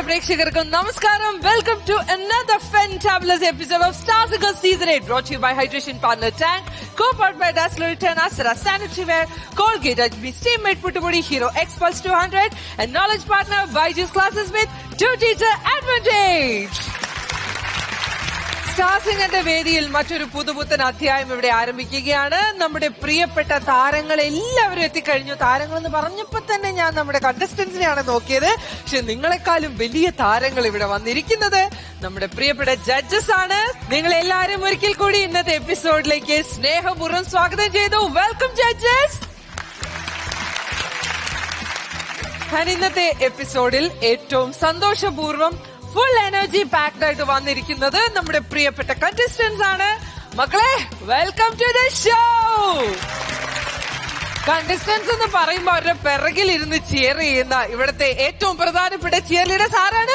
പ്രേക്ഷകർക്കും നമസ്കാരം welcome to another fantabulous episode of Stars Girl Season 8 brought to you by Hydration Partner Tank, co-powered by Dazzler Return, Astra Sanitary Wear, Colgate HB Steammate Puttabudi Hero X Pulse 200 and knowledge partner Byju's Classes with two teacher advantage. സ്റ്റാസിംഗന്റെ വേദിയിൽ മറ്റൊരു പുതുപുത്തൻ അധ്യായം ഇവിടെ ആരംഭിക്കുകയാണ് നമ്മുടെ പ്രിയപ്പെട്ട താരങ്ങൾ എല്ലാവരും എത്തിക്കഴിഞ്ഞു താരങ്ങൾ എന്ന് പറഞ്ഞപ്പോ തന്നെ ഞാൻ നമ്മുടെ കണ്ടസ്റ്റൻസിനെയാണ് നോക്കിയത് പക്ഷെ നിങ്ങളെക്കാളും വലിയ താരങ്ങൾ ഇവിടെ വന്നിരിക്കുന്നത് നമ്മുടെ പ്രിയപ്പെട്ട ജഡ്ജസ് ആണ് നിങ്ങൾ എല്ലാവരും ഒരിക്കൽ കൂടി ഇന്നത്തെ എപ്പിസോഡിലേക്ക് സ്നേഹപൂർവ്വം സ്വാഗതം ചെയ്തു വെൽക്കം ജഡ്ജസ് ഞാൻ ഇന്നത്തെ എപ്പിസോഡിൽ ഏറ്റവും സന്തോഷപൂർവ്വം ഫുൾ എനർജി പാക്ഡ് ആയിട്ട് വന്നിരിക്കുന്നത് നമ്മുടെ പ്രിയപ്പെട്ട കണ്ടസ്റ്റൻസ് ആണ് മക്കളെ welcome to the show contestants എന്ന് പറയുമ്പോ അവരുടെ പിറകിൽ ഇരുന്ന് ചിയർ ചെയ്യുന്ന ഇവിടുത്തെ ഏറ്റവും പ്രധാനപ്പെട്ട ചിയർ ലീഡേഴ്സ് ആരാണ്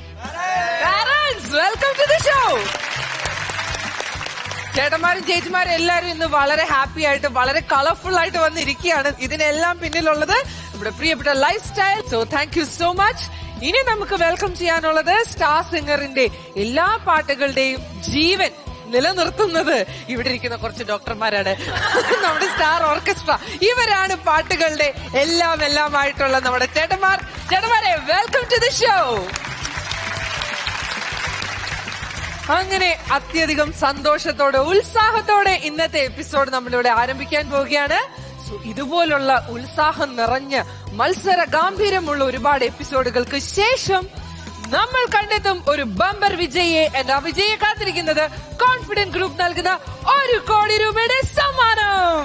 വെൽക്കം ടു ദ ഷോ ചേട്ടന്മാരും ചേച്ചിമാരും എല്ലാവരും ഇന്ന് വളരെ ഹാപ്പി ആയിട്ട് വളരെ കളർഫുൾ ആയിട്ട് വന്നിരിക്കുകയാണ് ഇതിനെല്ലാം പിന്നിലുള്ളത് നമ്മുടെ പ്രിയപ്പെട്ട lifestyle so thank you so much ഇനി നമുക്ക് വെൽക്കം ചെയ്യാനുള്ളത് സ്റ്റാർ സിംഗറിന്റെ എല്ലാ പാട്ടുകളുടെയും ജീവൻ നിലനിർത്തുന്നത് ഇവിടെ ഇരിക്കുന്ന കുറച്ച് ഡോക്ടർമാരാണ് നമ്മുടെ സ്റ്റാർ ഓർക്കസ്ട്ര ഇവരാണ് പാട്ടുകളുടെ എല്ലാം എല്ലാമായിട്ടുള്ള നമ്മുടെ ചേട്ടന്മാർ ചേട്ടന്മാരെ വെൽക്കം ടു ദി ഷോ അങ്ങനെ അത്യധികം സന്തോഷത്തോടെ ഉത്സാഹത്തോടെ ഇന്നത്തെ എപ്പിസോഡ് നമ്മളിവിടെ ആരംഭിക്കാൻ പോവുകയാണ് സോ ഇതുപോലുള്ള ഉത്സാഹം നിറഞ്ഞ മത്സര ഗാംഭീര്യമുള്ള ഒരുപാട് എപ്പിസോഡുകൾക്ക് ശേഷം നമ്മൾ കണ്ടെത്തും ഒരു ബമ്പർ വിജയിയെ എന്റെ ആ വിജയെ കാത്തിരിക്കുന്നത് കോൺഫിഡന്റ് ഗ്രൂപ്പ് നൽകുന്ന ഒരു കോടി രൂപയുടെ സമ്മാനം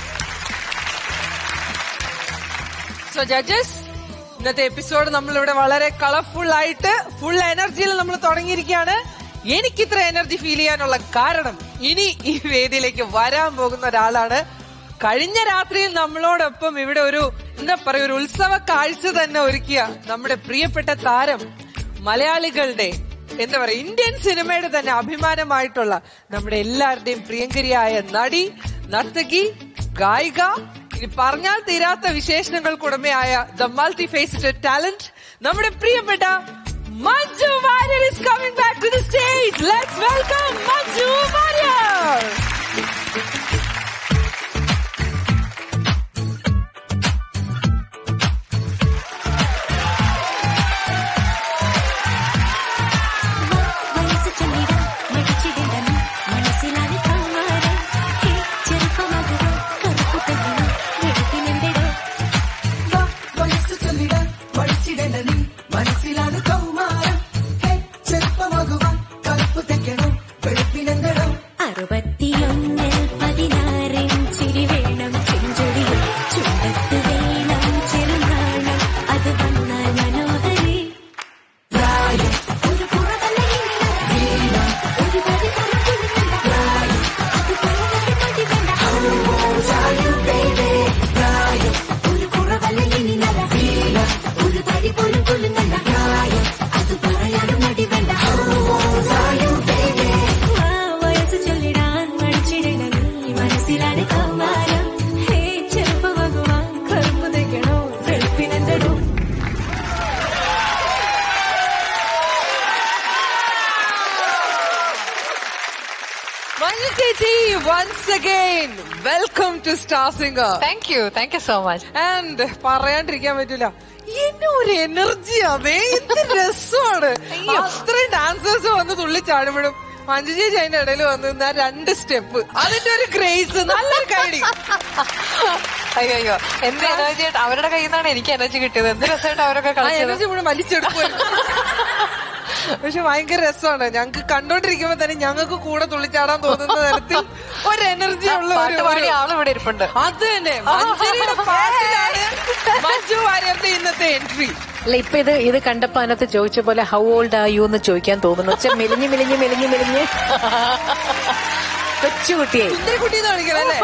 സോ ജഡ്ജസ് ഇന്നത്തെ എപ്പിസോഡ് നമ്മളിവിടെ വളരെ കളർഫുൾ ആയിട്ട് ഫുൾ എനർജിയിൽ നമ്മൾ തുടങ്ങിയിരിക്കുകയാണ് എനിക്ക് ഇത്ര എനർജി ഫീൽ ചെയ്യാനുള്ള കാരണം ഇനി ഈ വേദിയിലേക്ക് വരാൻ പോകുന്ന ഒരാളാണ് കഴിഞ്ഞ രാത്രിയിൽ നമ്മളോടൊപ്പം ഇവിടെ ഒരു എന്താ പറയാ ഒരു ഉത്സവ കാഴ്ച തന്നെ ഒരുക്കിയ നമ്മുടെ പ്രിയപ്പെട്ട താരം മലയാളികളുടെ എന്താ പറയാ ഇന്ത്യൻ സിനിമയുടെ തന്നെ അഭിമാനമായിട്ടുള്ള നമ്മുടെ എല്ലാവരുടെയും പ്രിയങ്കരിയായ നടി നർത്തകി ഗായിക ഇനി പറഞ്ഞാൽ തീരാത്ത വിശേഷണങ്ങൾക്കുടമയായ ദ മൾട്ടി ഫേസ്ഡ് ടാലന്റ് നമ്മുടെ പ്രിയപ്പെട്ട Manju Warrier is coming back to the stage. Let's welcome Manju Warrier. വയസ്സ് ചൊല്ലിടാം മടിച്ചിടണം മനസ്സിലായി കാണാതെ ചെറുപ്പമാകുക കറുപ്പു തെറ്റണം വെളുപ്പിനെന്തടോ വാ വയസ്സ് ചൊല്ലിടാൻ പഠിച്ചിടേണ്ട നീ മനസ്സിലാണ് കൗമാരം ഹേ ചെറുപ്പമാകുവാൻ കറുപ്പ് തെക്കണം വെളുപ്പിനെന്തടം അറുപത്തിയൊന്നിൽ പതിനാറിൻ ചിരി വേണം ചെഞ്ചൊടിയും ചുണ്ടത്ത് വേണം ചെറുനാണം അത് വന്നാൽ മനോഹരി പ്രായം ഒരു കുറവല്ല ഇങ്ങനെ ഒരു വരി തുറക്കുന്നില്ല അത് പറയാതെ മതി വേണ്ട ചായും baby പ്രായം ഒരു കുറവല്ല ഇനി നര ഒരു തരി പോലും കൊള്ളുന്നില്ല അത് പറയാനും മടി വേണ്ട ചായും baby ആ വയസ്സ് ചൊല്ലിടാൻ മടിച്ചിടണം നീ മനസ്സിലാണ് കൗമാരം ഹേ ചെറുപ്പമാകുവാൻ കറുപ്പ് തയ്ക്കണോ വെളുപ്പിനെന്തടോ മഞ്ജു ചേച്ചി once again welcome to Star Singer thank you thank you so much and പറയാണ്ടിരിക്കാൻ പറ്റൂല എന്നെ ഒരു എനർജി അതെ എന്ത് രസമാണ് അത്രയും ഡാൻസേഴ്സ് വന്ന് തുള്ളിച്ചാടുമ്പോഴും മഞ്ജു ചേച്ചി അതിന്റെ ഇടയിൽ വന്ന് നിന്ന ആ രണ്ട് സ്റ്റെപ്പ് അതിന്റെ ഒരു ക്രേസ് നല്ലൊരു കൈഡി അയ്യോ അയ്യോ എന്ത് എനർജി ആയിട്ട് അവരുടെ കയ്യിൽ നിന്നാണ് എനിക്ക് എനർജി കിട്ടിയത് എന്ത് രസമായിട്ട് അവരൊക്കെ ആ കളിച്ചത് എനർജി മുഴുവൻ വലിച്ചെടുക്കുമായിരുന്നു പക്ഷെ ഭയങ്കര രസമാണ് ഞങ്ങക്ക് കണ്ടോണ്ടിരിക്കുമ്പോ തന്നെ ഞങ്ങൾക്ക് കൂടെ തുള്ളിച്ചാടാൻ തോന്നുന്ന തരത്തിൽ ഒരു എനർജി ഉള്ള ഒരു പാട്ട് പാടിയ ഒരു- ആള് ഇവിടെ ഇരിപ്പുണ്ട് അത് തന്നെ മഞ്ജരിയുടെ പാട്ടിലാണ് മഞ്ജു വാര്യരുടെ ഇന്നത്തെ എൻട്രി അല്ല ഇപ്പൊ ഇത് ഇത് കണ്ടപ്പോ അതിനകത്ത് ചോദിച്ച പോലെ ഹൗ ഓൾഡ് ആ യു എന്ന് ചോദിക്കാൻ തോന്നുന്നു വെച്ചാൽ മെലിഞ്ഞ് മെലിഞ്ഞ് മെലിഞ്ഞ് മെലിഞ്ഞ് കൊച്ചുകുട്ടിയായി സുന്ദരക്കുട്ടി എന്ന് കാണിക്കണം അല്ലേ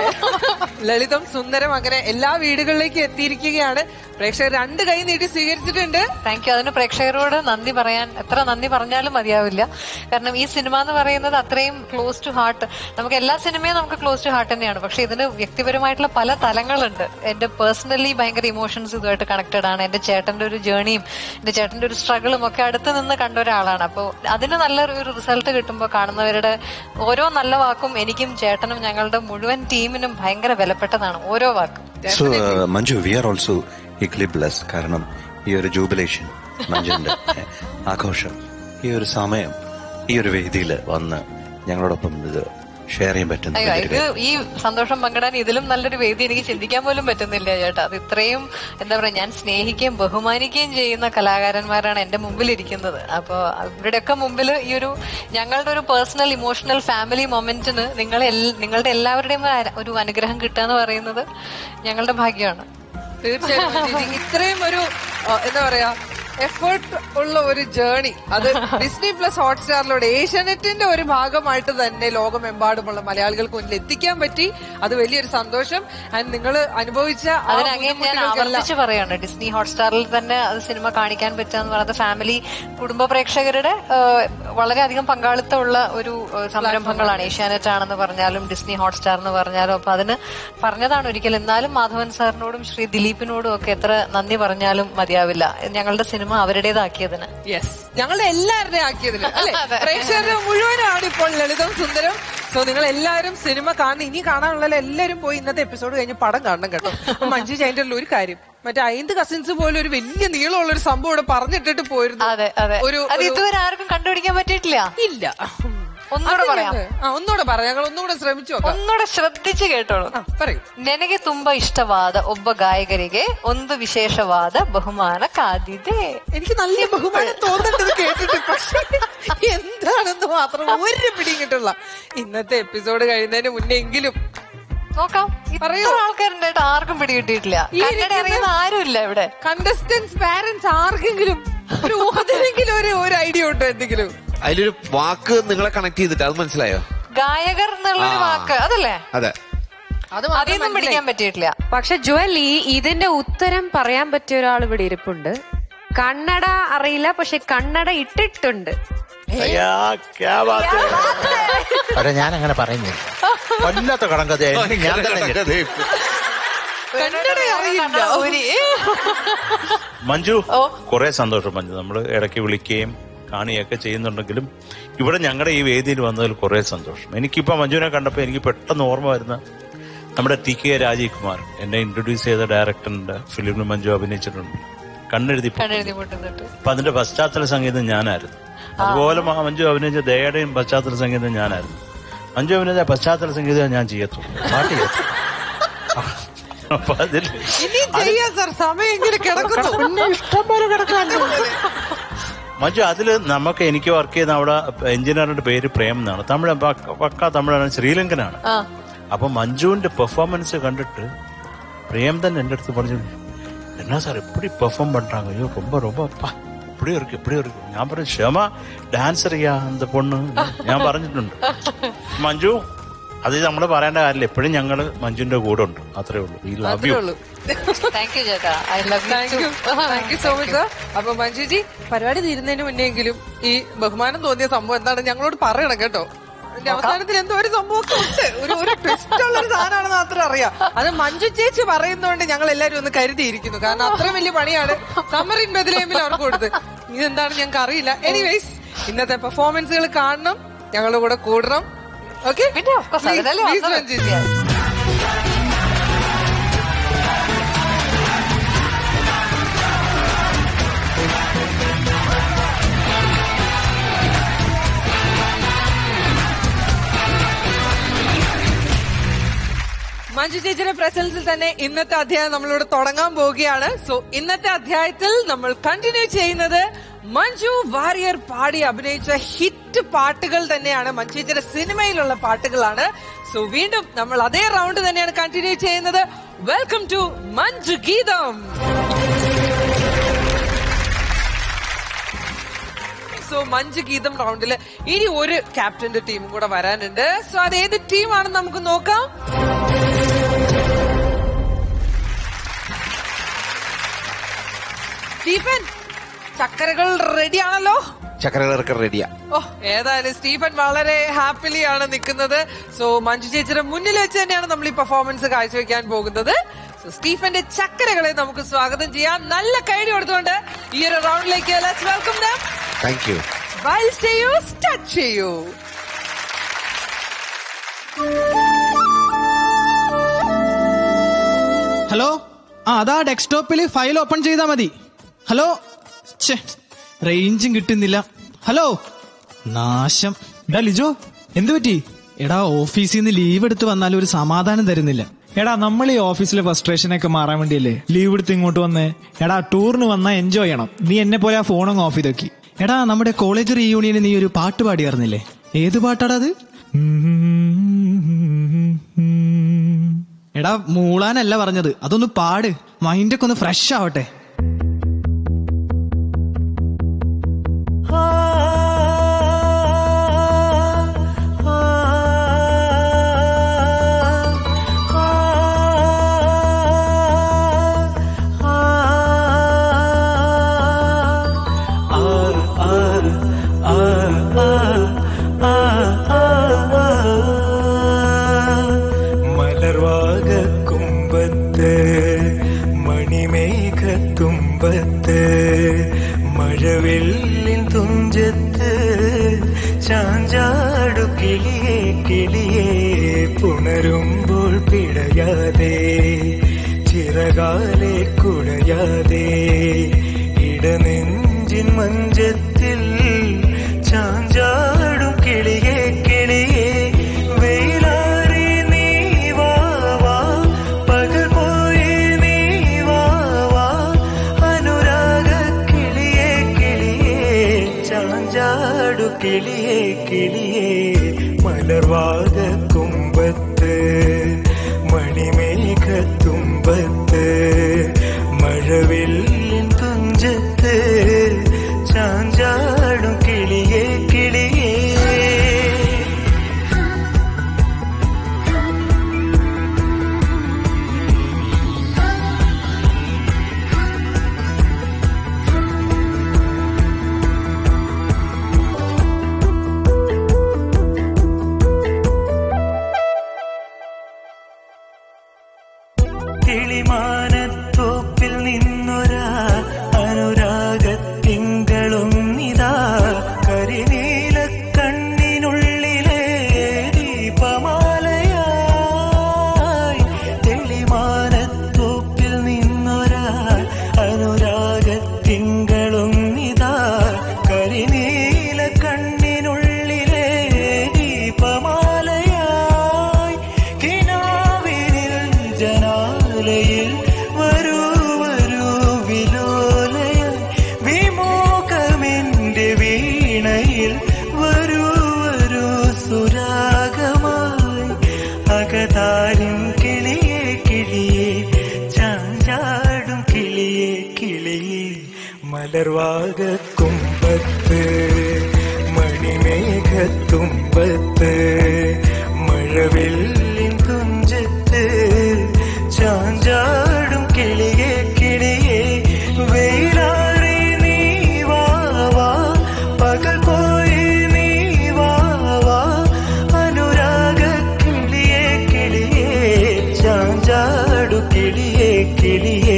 ലളിതം സുന്ദരം അങ്ങനെ എല്ലാ വീടുകളിലേക്കും എത്തിയിരിക്കുകയാണ് പ്രേക്ഷകർ രണ്ട് കൈ നീട്ടി സ്വീകരിച്ചിട്ടുണ്ട് താങ്ക് യു അതിന് പ്രേക്ഷകരോട് നന്ദി പറയാൻ എത്ര നന്ദി പറഞ്ഞാലും മതിയാവില്ല കാരണം ഈ സിനിമ എന്ന് പറയുന്നത് അത്രയും ക്ലോസ് ടു ഹാർട്ട് നമുക്ക് എല്ലാ സിനിമയും നമുക്ക് ക്ലോസ് ടു ഹാർട്ട് തന്നെയാണ് പക്ഷെ ഇതിന് വ്യക്തിപരമായിട്ടുള്ള പല തലങ്ങളുണ്ട് എന്റെ പേഴ്സണലി ഭയങ്കര ഇമോഷൻസ് ഇതുമായിട്ട് കണക്റ്റഡ് ആണ് എന്റെ ചേട്ടന്റെ ഒരു ജേണിയും എന്റെ ചേട്ടന്റെ ഒരു സ്ട്രഗിളും ഒക്കെ അടുത്ത് നിന്ന് കണ്ട ഒരാളാണ് അപ്പോൾ അതിന് നല്ലൊരു ഒരു റിസൾട്ട് കിട്ടുമ്പോൾ കാണുന്നവരുടെ ഓരോ നല്ല വാക്കും എനിക്കും ചേട്ടനും ഞങ്ങളുടെ മുഴുവൻ ടീമിനും ഭയങ്കര വിലപ്പെട്ടതാണ് ഓരോ വാക്കും so Manju we are also equally blessed കാരണം ഈ ഒരു ജൂബിലേഷൻ മഞ്ജുവിന്റെ ഏ, ആഘോഷം ഈ ഒരു സമയം ഈ ഒരു വേദിയിൽ വന്ന് ഞങ്ങളോടൊപ്പം ഇത് ഷെയർ ചെയ്യാൻ പറ്റുന്ന അയ്യോ വലിയൊരു ഇത് ഈ സന്തോഷം പങ്കിടാൻ ഇതിലും നല്ലൊരു വേദി എനിക്ക് ചിന്തിക്കാൻ പോലും പറ്റുന്നില്ല ചേട്ടാ അത് ഇത്രയും എന്താ പറയാ ഞാൻ സ്നേഹിക്കുകയും ബഹുമാനിക്കുകയും ചെയ്യുന്ന കലാകാരന്മാരാണ് എന്റെ മുമ്പിൽ ഇരിക്കുന്നത് അപ്പൊ അവരുടെയൊക്കെ മുമ്പിൽ ഈ ഒരു ഞങ്ങളുടെ ഒരു പേഴ്സണൽ ഇമോഷണൽ ഫാമിലി മൊമെന്റിന് നിങ്ങളെ എൽ- നിങ്ങളുടെ എല്ലാവരുടെയും ഒരു- ഒരു അനുഗ്രഹം കിട്ടുക എന്ന് പറയുന്നത് ഞങ്ങളുടെ ഭാഗ്യമാണ് തീർച്ചയായും മഞ്ജുജി, ഇത്രയും ഒരു ആ, എന്താ പറയാ എഫേർട്ട് ഉള്ള ഒരു ജേണി അത് ഡിസ്നി പ്ലസ് ഹോട്ട്സ്റ്റാറിലൂടെ ഏഷ്യാനെറ്റിന്റെ ഒരു ഭാഗമായിട്ട് തന്നെ ലോകമെമ്പാടുമുള്ള മലയാളികൾക്ക് മുന്നിൽ എത്തിക്കാൻ പറ്റി അത് വലിയൊരു സന്തോഷം ആൻഡ് നിങ്ങൾ അനുഭവിച്ച ആ അതിനങ്ങനെ ഞാൻ ബുദ്ധിമുട്ടുകൾക്കെല്ലാം ആവർത്തിച്ച് പറയാണ് ഡിസ്നി ഹോട്ട്സ്റ്റാറിൽ തന്നെ അത് സിനിമ കാണിക്കാൻ പറ്റുക പറയുന്നത് ഫാമിലി കുടുംബ പ്രേക്ഷകരുടെ ആ, വളരെയധികം പങ്കാളിത്തമുള്ള ഒരു ആ, സംരംഭങ്ങളാണ് ഏഷ്യാനെറ്റ് ആണെന്ന് പറഞ്ഞാലും ഡിസ്നി ഹോട്ട്സ്റ്റാർ എന്ന് പറഞ്ഞാലും അപ്പൊ അതിന് പറഞ്ഞതാണ് ഒരിക്കൽ എന്നാലും മാധവൻ സാറിനോടും ശ്രീ ദിലീപിനോടും ഒക്കെ എത്ര നന്ദി പറഞ്ഞാലും മതിയാവില്ല ഞങ്ങളുടെ സിനിമ അവരുടേതാക്കിയതിന് യെസ് ഞങ്ങളുടെ എല്ലാവരുടെയും ആക്കിയതിന് അല്ലെ പ്രേക്ഷകരുടെ മുഴുവനാണ് ഇപ്പോൾ ലളിതം സുന്ദരം സോ നിങ്ങൾ എല്ലാവരും സിനിമ കാണുന്ന ഇനി കാണാനുള്ള എല്ലാവരും പോയി ഇന്നത്തെ എപ്പിസോഡ് കഴിഞ്ഞ് പടം കാണണം കേട്ടോ അപ്പൊ മഞ്ജു അതിന്റെ ഒരു കാര്യം മറ്റേ ഐന്ത് കസിൻസ് പോലെ ഒരു വലിയ നീളമുള്ള ഒരു സംഭവം ഇവിടെ പറഞ്ഞിട്ടിട്ട് പോയിരുന്നു അതെ അതെ ഒരു അത് ഒരു- ഇതുവരെ ആർക്കും കണ്ടുപിടിക്കാൻ പറ്റിയിട്ടില്ല ഇല്ല ഒന്നുകൂടെ അത് പറയാം. ഞങ്ങ- ആ ഒന്നുകൂടെ പറയാം ഞങ്ങൾ ഒന്നുകൂടെ ശ്രമിച്ചു നോക്കാം ഒന്നുകൂടെ ശ്രദ്ധിച്ച് കേട്ടോളൂ ആ, പറയൂ ನನಗೆ ತುಂಬಾ ಇಷ್ಟವಾದ ಒಬ್ಬ ಗಾಯಕರಿಗೆ ಒಂದು ವಿಶೇಷವಾದ ಬಹುಮಾನ ಕಾದಿದೆ എനിക്ക് നല്ല ബഹുമാനം തോന്നുന്നുണ്ട് കേട്ടിട്ട് പക്ഷേ എന്താണെന്ന് മാത്രം ഒരു പിടിയും കിട്ടില്ല ഇന്നത്തെ എപ്പിസോഡ് കഴിയുന്നതിന് മുന്നേ എങ്കിലും നോക്കാം പറയൂ. ഇത്ര ആൾക്കാരുണ്ട് കേട്ടോ ആർക്കും പിടികിട്ടിയിട്ടില്ല ഈ കന്നഡ ഇരിക്കുന്ന- അറിയുന്ന ആരുമില്ല ഇവിടെ കണ്ടസ്റ്റൻസ് പാരന്റ്സ് ആർക്കെങ്കിലും ഒരു അതിനെങ്കിലും ഒരു ഒരു ഐഡിയ ഉണ്ടോ എന്തെങ്കിലും അതിലൊരു വാക്ക് നിങ്ങളെ കണക്ട് ചെയ്തിട്ട് അത് മനസ്സിലായോ ഗായകർ എന്നുള്ളൊരു ആ. വാക്ക് അതല്ലേ അതെ അത് അതിൽ നിന്നും പിടിക്കാൻ പറ്റിയിട്ടില്ല പക്ഷെ ജുവൽ ഈ ഇതിന്റെ ഉത്തരം പറയാൻ പറ്റിയ ഒരാൾ ഇവിടെ ഇരിപ്പുണ്ട് കണ്ണട അറിയില്ല പക്ഷെ കണ്ണട ഇട്ടിട്ടുണ്ട് പക്ഷെ ഞാൻ അങ്ങനെ പറയുന്നില്ല കൊല്ലാത്ത കടങ്കഥ ഞാൻ തന്നെ ഞെട്ടി. കന്നഡ അറിയില്ല കന്നഡ ഊരി. മഞ്ജു ഓ. കുറെ സന്തോഷം മഞ്ജു നമ്മൾ ഇടയ്ക്ക് വിളിക്കുകയും കാണുകയൊക്കെ ചെയ്യുന്നുണ്ടെങ്കിലും ഇവിടെ ഞങ്ങളുടെ ഈ വേദിയിൽ വന്നതിൽ കുറെ സന്തോഷം എനിക്കിപ്പോ മഞ്ജുവിനെ കണ്ടപ്പോൾ എനിക്ക് പെട്ടെന്ന് ഓർമ്മ വരുന്ന നമ്മുടെ ടി കെ രാജീവ് കുമാർ എന്നെ ഇൻട്രൊഡ്യൂസ് ചെയ്ത ഡയറക്ടറിന്റെ ഫിലിമിൽ മഞ്ജു അഭിനയിച്ചിട്ടുണ്ട് കണ്ണെഴുതി പോ- കണ്ണെഴുതി പൊട്ടുന്നിട്ട് അപ്പൊ അതിന്റെ പശ്ചാത്തല സംഗീതം ഞാനായിരുന്നു അതുപോലെ മ- മഞ്ജു അഭിനയിച്ച ദയയുടെയും പശ്ചാത്തല സംഗീതം ഞാനായിരുന്നു മഞ്ജു അഭിനയിച്ച പശ്ചാത്തല സംഗീതം ഞാൻ ചെയ്യത്തുള്ളൂ പാട്ട് ചെയ്യത്തുള്ളൂ അപ്പൊ അതിൽ ഇനി ചെയ്യാൻ സാർ സമയം ഇങ്ങനെ കിടക്കുന്നു മഞ്ജു അതില് നമുക്ക് എനിക്ക് വർക്ക് ചെയ്യുന്ന അവിടെ എഞ്ചിനീയറിന്റെ പേര് പ്രേം എന്നാണ് തമിഴ് പക്ക- പക്ക തമിഴാണ് ശ്രീലങ്കനാണ് ആ അപ്പൊ മഞ്ജുവിന്റെ പെർഫോമൻസ് കണ്ടിട്ട് പ്രേം തന്നെ എന്റെ അടുത്ത് പറഞ്ഞു എന്നാ സാർ எப்படி பெர்ஃபார்ம் பண்றாங்க ஐயோ ரொம்ப ரொம்ப அப்பா இப்படி இருக்கு இப்படி இருக்கு ഞാൻ പറഞ്ഞു ക്ഷമ ഡാൻസർ ചെയ്യാ அந்த പൊണ്ണ് ഞാൻ പറഞ്ഞിട്ടുണ്ട് മഞ്ജു അത് നമ്മൾ പറയേണ്ട കാര്യമില്ല എപ്പോഴും ഞങ്ങള് മഞ്ജുവിന്റെ കൂടെ ഉണ്ട് അത്രേ ഉള്ളൂ ഈ ലവ് യു താങ്ക് യു ചേട്ടാ I love thank you thank you so much sir അപ്പൊ മഞ്ജുജി പരിപാടി തീരുന്നതിന് മുന്നെങ്കിലും ഈ ബഹുമാനം തോന്നിയ സംഭവം എന്താണ് ഞങ്ങളോട് പറയണം കേട്ടോ അതിന്റെ അവസാനത്തിൽ എന്തോ ഒരു സംഭവമൊക്കെ ഉണ്ട് ഒരു ഒരു ട്വിസ്റ്റ് ഉള്ള ഒരു സാധനമാണെന്ന് മാത്രം അറിയാം അത് മഞ്ജു ചേച്ചി പറയുന്നതുകൊണ്ട് ഞങ്ങൾ എല്ലാരും ഒന്ന് കരുതിയിരിക്കുന്നു കാരണം അത്ര വലിയ പണിയാണ് സമ്മറിൻ ബദലേമിൽ അവർക്ക് കൊടുത്ത് ഇതെന്താണ് ഞങ്ങൾക്ക് അറിയില്ല എനിവേസ് ഇന്നത്തെ പെർഫോമൻസുകൾ കാണണം ഞങ്ങളുടെ കൂടെ കൂടണം ഓക്കെ പിന്നെ of course, അതിനല്ലേ വന്നത്. മഞ്ജുജി മഞ്ജു ചേച്ചിയുടെ പ്രസൻസിൽ തന്നെ ഇന്നത്തെ അധ്യായം നമ്മളിവിടെ തുടങ്ങാൻ പോവുകയാണ് സോ ഇന്നത്തെ അധ്യായത്തിൽ നമ്മൾ കണ്ടിന്യൂ ചെയ്യുന്നത് മഞ്ജു വാരിയർ പാടി അഭിനയിച്ച ഹിറ്റ് പാട്ടുകൾ തന്നെയാണ് മഞ്ജു ചേച്ചിയുടെ സിനിമയിലുള്ള പാട്ടുകളാണ് സോ വീണ്ടും നമ്മൾ അതേ റൗണ്ട് തന്നെയാണ് കണ്ടിന്യൂ ചെയ്യുന്നത് വെൽക്കം ടു മഞ്ജു ഗീതം സോ മഞ്ജു ഗീതം റൗണ്ടിൽ ഇനി ഒരു ക്യാപ്റ്റന്റെ ടീമും കൂടെ വരാനുണ്ട് സോ അത് ഏത് ടീമാണെന്ന് നമുക്ക് നോക്കാം സ്റ്റീഫൻ ചക്കരകൾ റെഡി ആണല്ലോ ചക്രകളൊക്കെ റെഡിയാ ഓ ഏതായാലും സ്റ്റീഫൻ വളരെ ഹാപ്പിലി ആണ് നിൽക്കുന്നത് സോ മഞ്ജു ചേച്ചിയുടെ മുന്നിൽ വെച്ച് തന്നെയാണ് നമ്മൾ ഈ പെർഫോമൻസ് കാഴ്ചവെക്കാൻ പോകുന്നത് സോ സ്റ്റീഫന്റെ ചക്കരകളെ നമുക്ക് സ്വാഗതം ചെയ്യാം നല്ല കൈഡി കൊടുത്തുകൊണ്ട് ഈ ഒരു റൗണ്ടിലേക്ക് let's welcome them thank you വൈൽ ചെയ്യൂ സ്റ്റാർട്ട് ചെയ്യൂ ഹലോ ആ അതാ ഡെസ്ക്ടോപ്പിൽ ഫയൽ ഓപ്പൺ ചെയ്താൽ മതി ഹലോ ഛേ റേഞ്ചും കിട്ടുന്നില്ല ഹലോ നാശം എടാ ലിജോ എന്തു പറ്റി എടാ ഓഫീസിൽ നിന്ന് ലീവ് എടുത്ത് വന്നാൽ ഒരു സമാധാനം തരുന്നില്ല എടാ നമ്മൾ ഈ ഓഫീസിലെ ഫ്രസ്ട്രേഷൻ ഒക്കെ മാറാൻ വേണ്ടിയല്ലേ ലീവ് എടുത്ത് ഇങ്ങോട്ട് വന്ന് എടാ ടൂറിന് വന്നാൽ എൻജോയ് ചെയ്യണം നീ എന്നെ പോലെ ആ ഫോണങ്ങ് ഓഫ് ചെയ്തോക്കി എടാ നമ്മുടെ കോളേജ് റീയൂണിയന് നീ ഒരു പാട്ട് പാടിയായിരുന്നില്ലേ ഏത് പാട്ടാടാ അത് എടാ മൂളാനല്ല പറഞ്ഞത് അതൊന്ന് പാട് മൈൻഡൊക്കെ ഒന്ന് ഫ്രഷ് ആവട്ടെ മലർവാക കുമ്പത്ത് മണിമേഘത്തുമ്പത്ത് മഴവെള്ളിൻ തുഞ്ചത്ത് ചാഞ്ചാടു കിളിയേ കിളിയേ പുണരുമ്പോൾ പിടയാതെ ചിറകാലെ കുടയാതെ ഇടനെഞ്ചിൻ മഞ്ചത്തിൽ ചാഞ്ചാടും കിളിയേ കിളിയേ വെയിലാറി നീ വാ വാ പകൽ പോയി നീ വാ വാ അനുരാഗ കിളിയേ കിളിയേ ചാഞ്ചാടു കിളിയേ കിളിയേ മലർവാക കുമ്പത്ത് മണിമേഘത്തുമ്പത്ത് മഴവില്ലിൻ തുഞ്ചത്ത് ചാഞ്ചാടും കിളിയേ കിളിയേ കിളിമാനത്തോപ്പിൽ നിന്നൊരാ അനുരാഗത്തിങ്കളൊന്നിതാ കരിനീല കണ്ണിനുള്ളിലെ ദീപമാലയായി തെളിമാനത്തോപ്പിൽ നിന്നൊരാ അനുരാഗത്തിങ്കളൊന്നിതാ കരിനീല കണ്ണിനുള്ളിലെ ദീപമാലയായി കിനാവിനിൽ ജനാലയിൽ വരൂ വരൂ വിലോലയ വിമോകമെന്റെ വീണയിൽ വരൂ വരൂ സുരാഗമായി അകതാരിൻ കിളിയേ കിളിയേ ചാഞ്ചാടും കിളിയേ കിളിയേ മലർവാക കുമ്പത്ത് മണിമേഘത്തുമ്പത്ത് മഴവെള്ളിൻ തുഞ്ചത്ത് ചാഞ്ചാടും കിളിയേ കിളിയേ വെയിലാറി നീ വാ വാ പകൽ പോയി നീ വാ വാ അനുരാഗ കിളിയേ കിളിയേ ചാഞ്ചാടു കിളിയേ കിളിയേ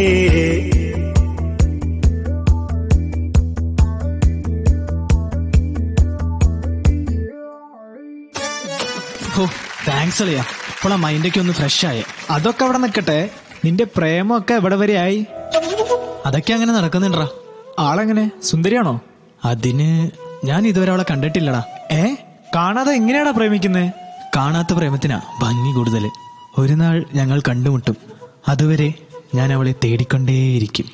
ഹോ താങ്ക്സ് അളിയാ ഇപ്പോൾ ആ മൈൻഡൊക്കെ ഒന്ന് ഫ്രഷ് ആയേ അതൊക്കെ അവിടെ നിൽക്കട്ടെ നിന്റെ പ്രേമമൊക്കെ എവിടെ വരെ ആയി അതൊക്കെ അങ്ങനെ നടക്കുന്നുണ്ടാ ആളെങ്ങനെ സുന്ദരിയാണോ അതിന് ഞാൻ ഇതുവരെ അവളെ കണ്ടിട്ടില്ലടാ ഏ കാണാതെ എങ്ങനെയാടാ പ്രേമിക്കുന്നേ കാണാത്ത പ്രേമത്തിനാ ഭംഗി കൂടുതൽ ഒരു നാൾ ഞങ്ങൾ കണ്ടുമുട്ടും അതുവരെ ഞാൻ അവളെ തേടിക്കൊണ്ടേയിരിക്കും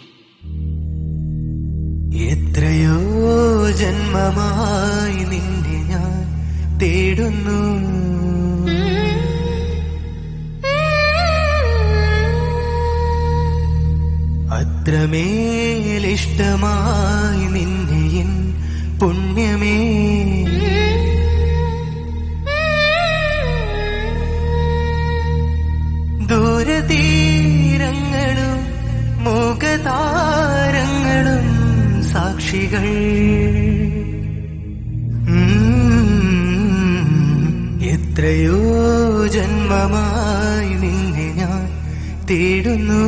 എത്രയോ ജന്മമായി നിന്നെ ഞാൻ തേടുന്നു അത്രമേലിഷ്ടമായി നിന്നെ എൻ പുണ്യം സാക്ഷികൾ ഉം, എത്രയോ ജന്മമായി നിന്നെ ഞാൻ തേടുന്നു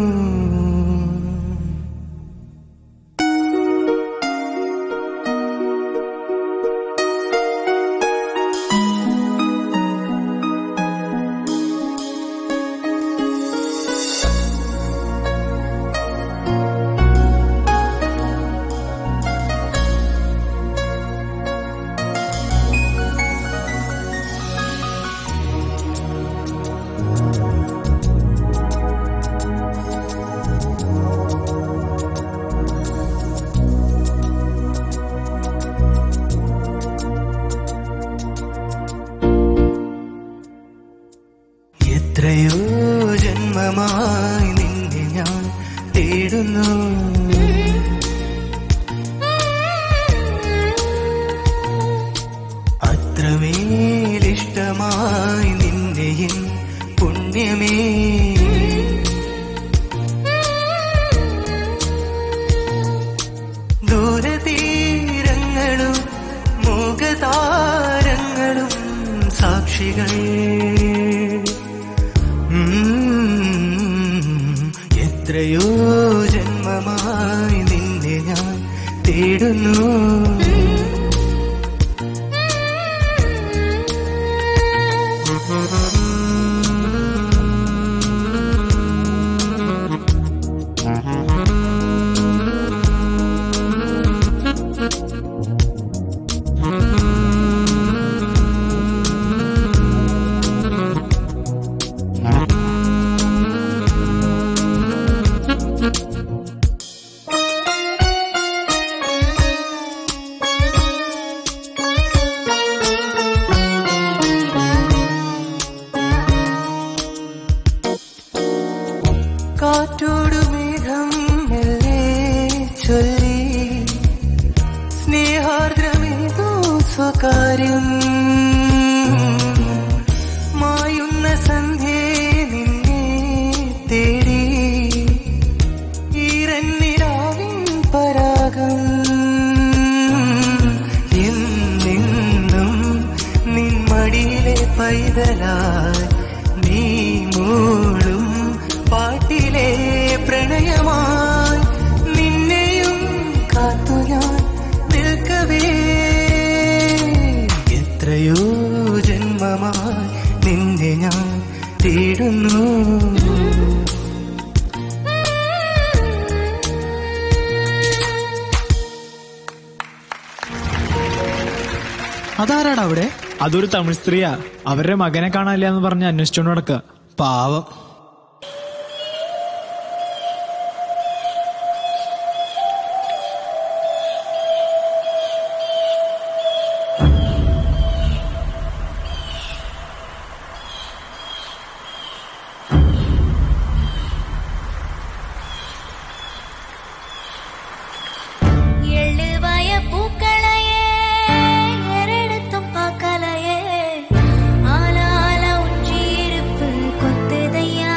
എത്രയോ ജന്മമായി നിന്നെ ഞാൻ തേടുന്നു അത്രമേലിഷ്ടമായി നിന്നെയും പുണ്യമേ ദൂരതീരങ്ങളും മുഖതാരങ്ങളും സാക്ഷികൾ ഉം, എത്രയോ ജന്മമായി നിന്നെ ഞാൻ തേടുന്നു കാറ്റോടു മേഘം മെല്ലെ ചൊല്ലി സ്നേഹാർദ്രമേതോ സ്വകാര്യം മായുന്ന സന്ധ്യേ നിന്നെ തേടി ഈരന്നിരാവിൻ പരാഗം എന്നെന്നും നിൻമടിയിലെ പൈതലായി നീ മൂളും പാട്ടിലെ പ്രണയമായി നിന്നെയും കാത്തു ഞാൻ നിൽക്കവേ എത്രയോ ജന്മമായി നിന്നെ ഞാൻ തേടുന്നു അതാരാടാ അവിടെ അതൊരു തമിഴ് സ്ത്രീയാ അവരുടെ മകനെ കാണാനില്ല എന്ന് പറഞ്ഞ് അന്വേഷിച്ചോണ്ട് നടക്ക പാവം எழுவாய பூக்களையே எரெடுத்தும் பார்க்கலையே ஆளால உஞ்சியிருப்பு கொத்துதையா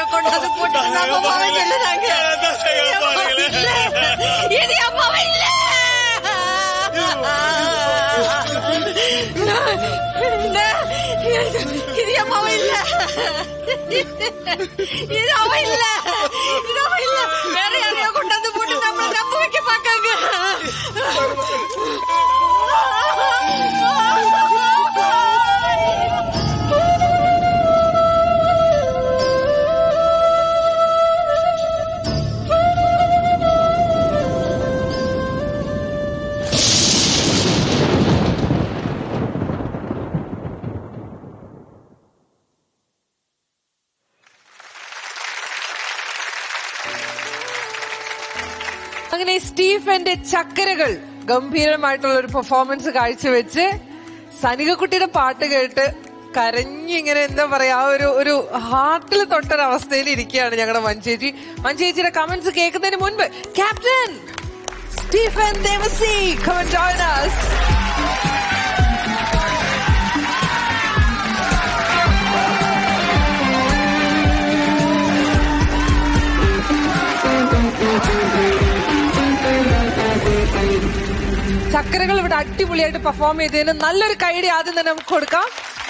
കൊണ്ട് അത് പൊട്ടിക്കുന്ന അമ്മമാവൻ ചെല്ലുന്നാങ്ക. ഇനി അമ്മമാവില്ല. ഇനി അമ്മമാവില്ല. ഇനി അമ്മമാവില്ല. ഇനി അമ്മയില്ല. ഇനി അമ്മയില്ല. വേറെ ആരെയോ കൊണ്ടത് പൊട്ടി നമ്മളെ അമ്മയ്ക്ക് പക്കാങ്ക അങ്ങനെ സ്റ്റീഫന്റെ ചക്കരകൾ ഗംഭീരമായിട്ടുള്ള ഒരു പെർഫോമൻസ് കാഴ്ചവെച്ച് സനികക്കുട്ടിയുടെ പാട്ട് കേട്ട് കരഞ്ഞിങ്ങനെ എന്താ പറയാ ആ ഒരു ഒരു ഹാർട്ടിൽ തൊട്ടൊരവസ്ഥയിൽ ഇരിക്കുകയാണ് ഞങ്ങളുടെ മഞ്ചേച്ചി മഞ്ചേച്ചിയുടെ കമന്റ്സ് കേൾക്കുന്നതിന് മുൻപ് captain Stephen Devassy come and join us ചക്കരകൾ ഇവിടെ അടിപൊളിയായിട്ട് പെർഫോം ചെയ്തതിന് നല്ലൊരു കൈഡി ആദ്യം തന്നെ നമുക്ക് കൊടുക്കാം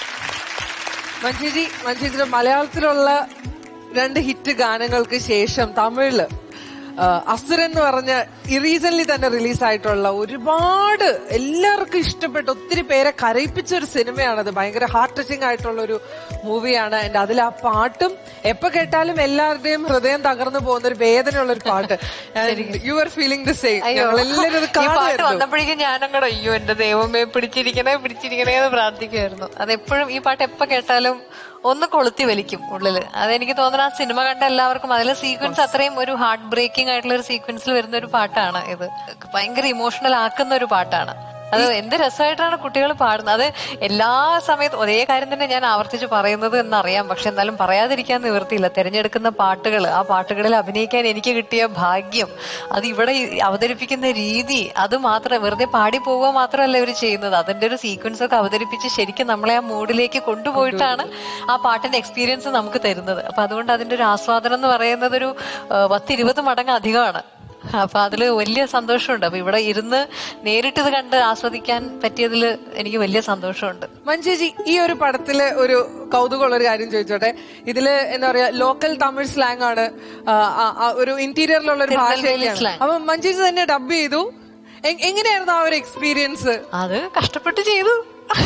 മഞ്ചേരി മഞ്ചേരിയുടെ മലയാളത്തിലുള്ള രണ്ട് ഹിറ്റ് ഗാനങ്ങൾക്ക് ശേഷം തമിഴില് ആ, അസുരൻ എന്ന് പറഞ്ഞ റീസെന്റ് തന്നെ റിലീസായിട്ടുള്ള ഒരുപാട് എല്ലാവർക്കും ഇഷ്ടപ്പെട്ട ഒത്തിരി പേരെ കരയിപ്പിച്ച ഒരു സിനിമയാണത് ഭയങ്കര ഹാർട്ട് ടച്ചിങ് ആയിട്ടുള്ള ഒരു മൂവിയാണ് ആൻഡ് അതിൽ ആ പാട്ടും എപ്പോ കേട്ടാലും എല്ലാവരുടെയും ഹൃദയം തകർന്നു പോകുന്ന ഒരു വേദനയുള്ള ഒരു പാട്ട് you are feeling the same അയ്യോ ഞങ്ങൾ എല്ലാവരും അത് ഈ പാട്ട് കാണുമായിരുന്നു വന്നപ്പോഴേക്കും ഞാനങ്ങടെ അയ്യോ എന്റെ ദൈവമേ പിടിച്ചിരിക്കണേ പിടിച്ചിരിക്കണേ എന്ന് പ്രാർത്ഥിക്കുമായിരുന്നു അതെപ്പോഴും ഈ പാട്ട് എപ്പോ കേട്ടാലും ഒന്ന് കൊളുത്തി വലിക്കും ഉള്ളില് അതെനിക്ക് തോന്നുന്നു ആ സിനിമ കണ്ട എല്ലാവർക്കും അതിലെ സീക്വൻസ് അത്രയും ഒരു ഹാർട്ട് ബ്രേക്കിംഗ് ആയിട്ടുള്ള ഒരു സീക്വൻസിൽ വരുന്ന ഒരു പാട്ടാണ് ഇത് ഭയങ്കര ഇമോഷണൽ ആക്കുന്ന ഒരു പാട്ടാണ് അത് എന്ത് രസമായിട്ടാണ് കുട്ടികൾ പാടുന്നത് അത് എല്ലാ സമയത്തും ഒരേ കാര്യം തന്നെ ഞാൻ ആവർത്തിച്ച് പറയുന്നത് എന്നറിയാം പക്ഷെ എന്നാലും പറയാതിരിക്കാൻ നിവൃത്തിയില്ല തിരഞ്ഞെടുക്കുന്ന പാട്ടുകൾ ആ പാട്ടുകളിൽ അഭിനയിക്കാൻ എനിക്ക് കിട്ടിയ ഭാഗ്യം അത് ഇവിടെ ഈ അവതരിപ്പിക്കുന്ന രീതി അത് മാത്രം വെറുതെ പാടി പോവുക മാത്രമല്ല ഇവർ ചെയ്യുന്നത് അതിന്റെ ഒരു സീക്വൻസ് ഒക്കെ അവതരിപ്പിച്ച് ശരിക്കും നമ്മളെ ആ മൂഡിലേക്ക് കൊണ്ടുപോയിട്ടാണ് ആ പാട്ടിന്റെ എക്സ്പീരിയൻസ് നമുക്ക് തരുന്നത് അപ്പൊ അതുകൊണ്ട് അതിന്റെ ഒരു ആസ്വാദനം എന്ന് പറയുന്നത് ഒരു ആ, പത്തിരുപത് മടങ്ങ് അധികമാണ് അപ്പൊ അതില് വലിയ സന്തോഷമുണ്ട് അപ്പൊ ഇവിടെ ഇരുന്ന് നേരിട്ട് ഇത് കണ്ട് ആസ്വദിക്കാൻ പറ്റിയതിൽ എനിക്ക് വലിയ സന്തോഷമുണ്ട് മഞ്ചേജി ഈ ഒരു പടത്തില് ഒരു കൗതുകമുള്ള ഒരു കാര്യം ചോദിച്ചോട്ടെ ഇതില് എന്താ പറയാ ലോക്കൽ തമിഴ് സ്ലാങ് ആണ് ആ, ആ, ആ, ഒരു ഇന്റീരിയറിലുള്ള ഒരു തിരുനെൽവേലി ഭാഷയൊക്കെയാണ് slang. അപ്പൊ മഞ്ചേജി തന്നെ ഡബ് ചെയ്തു എ- എങ്ങനെയായിരുന്നു ആ ഒരു എക്സ്പീരിയൻസ് അത് കഷ്ടപ്പെട്ട് ചെയ്തു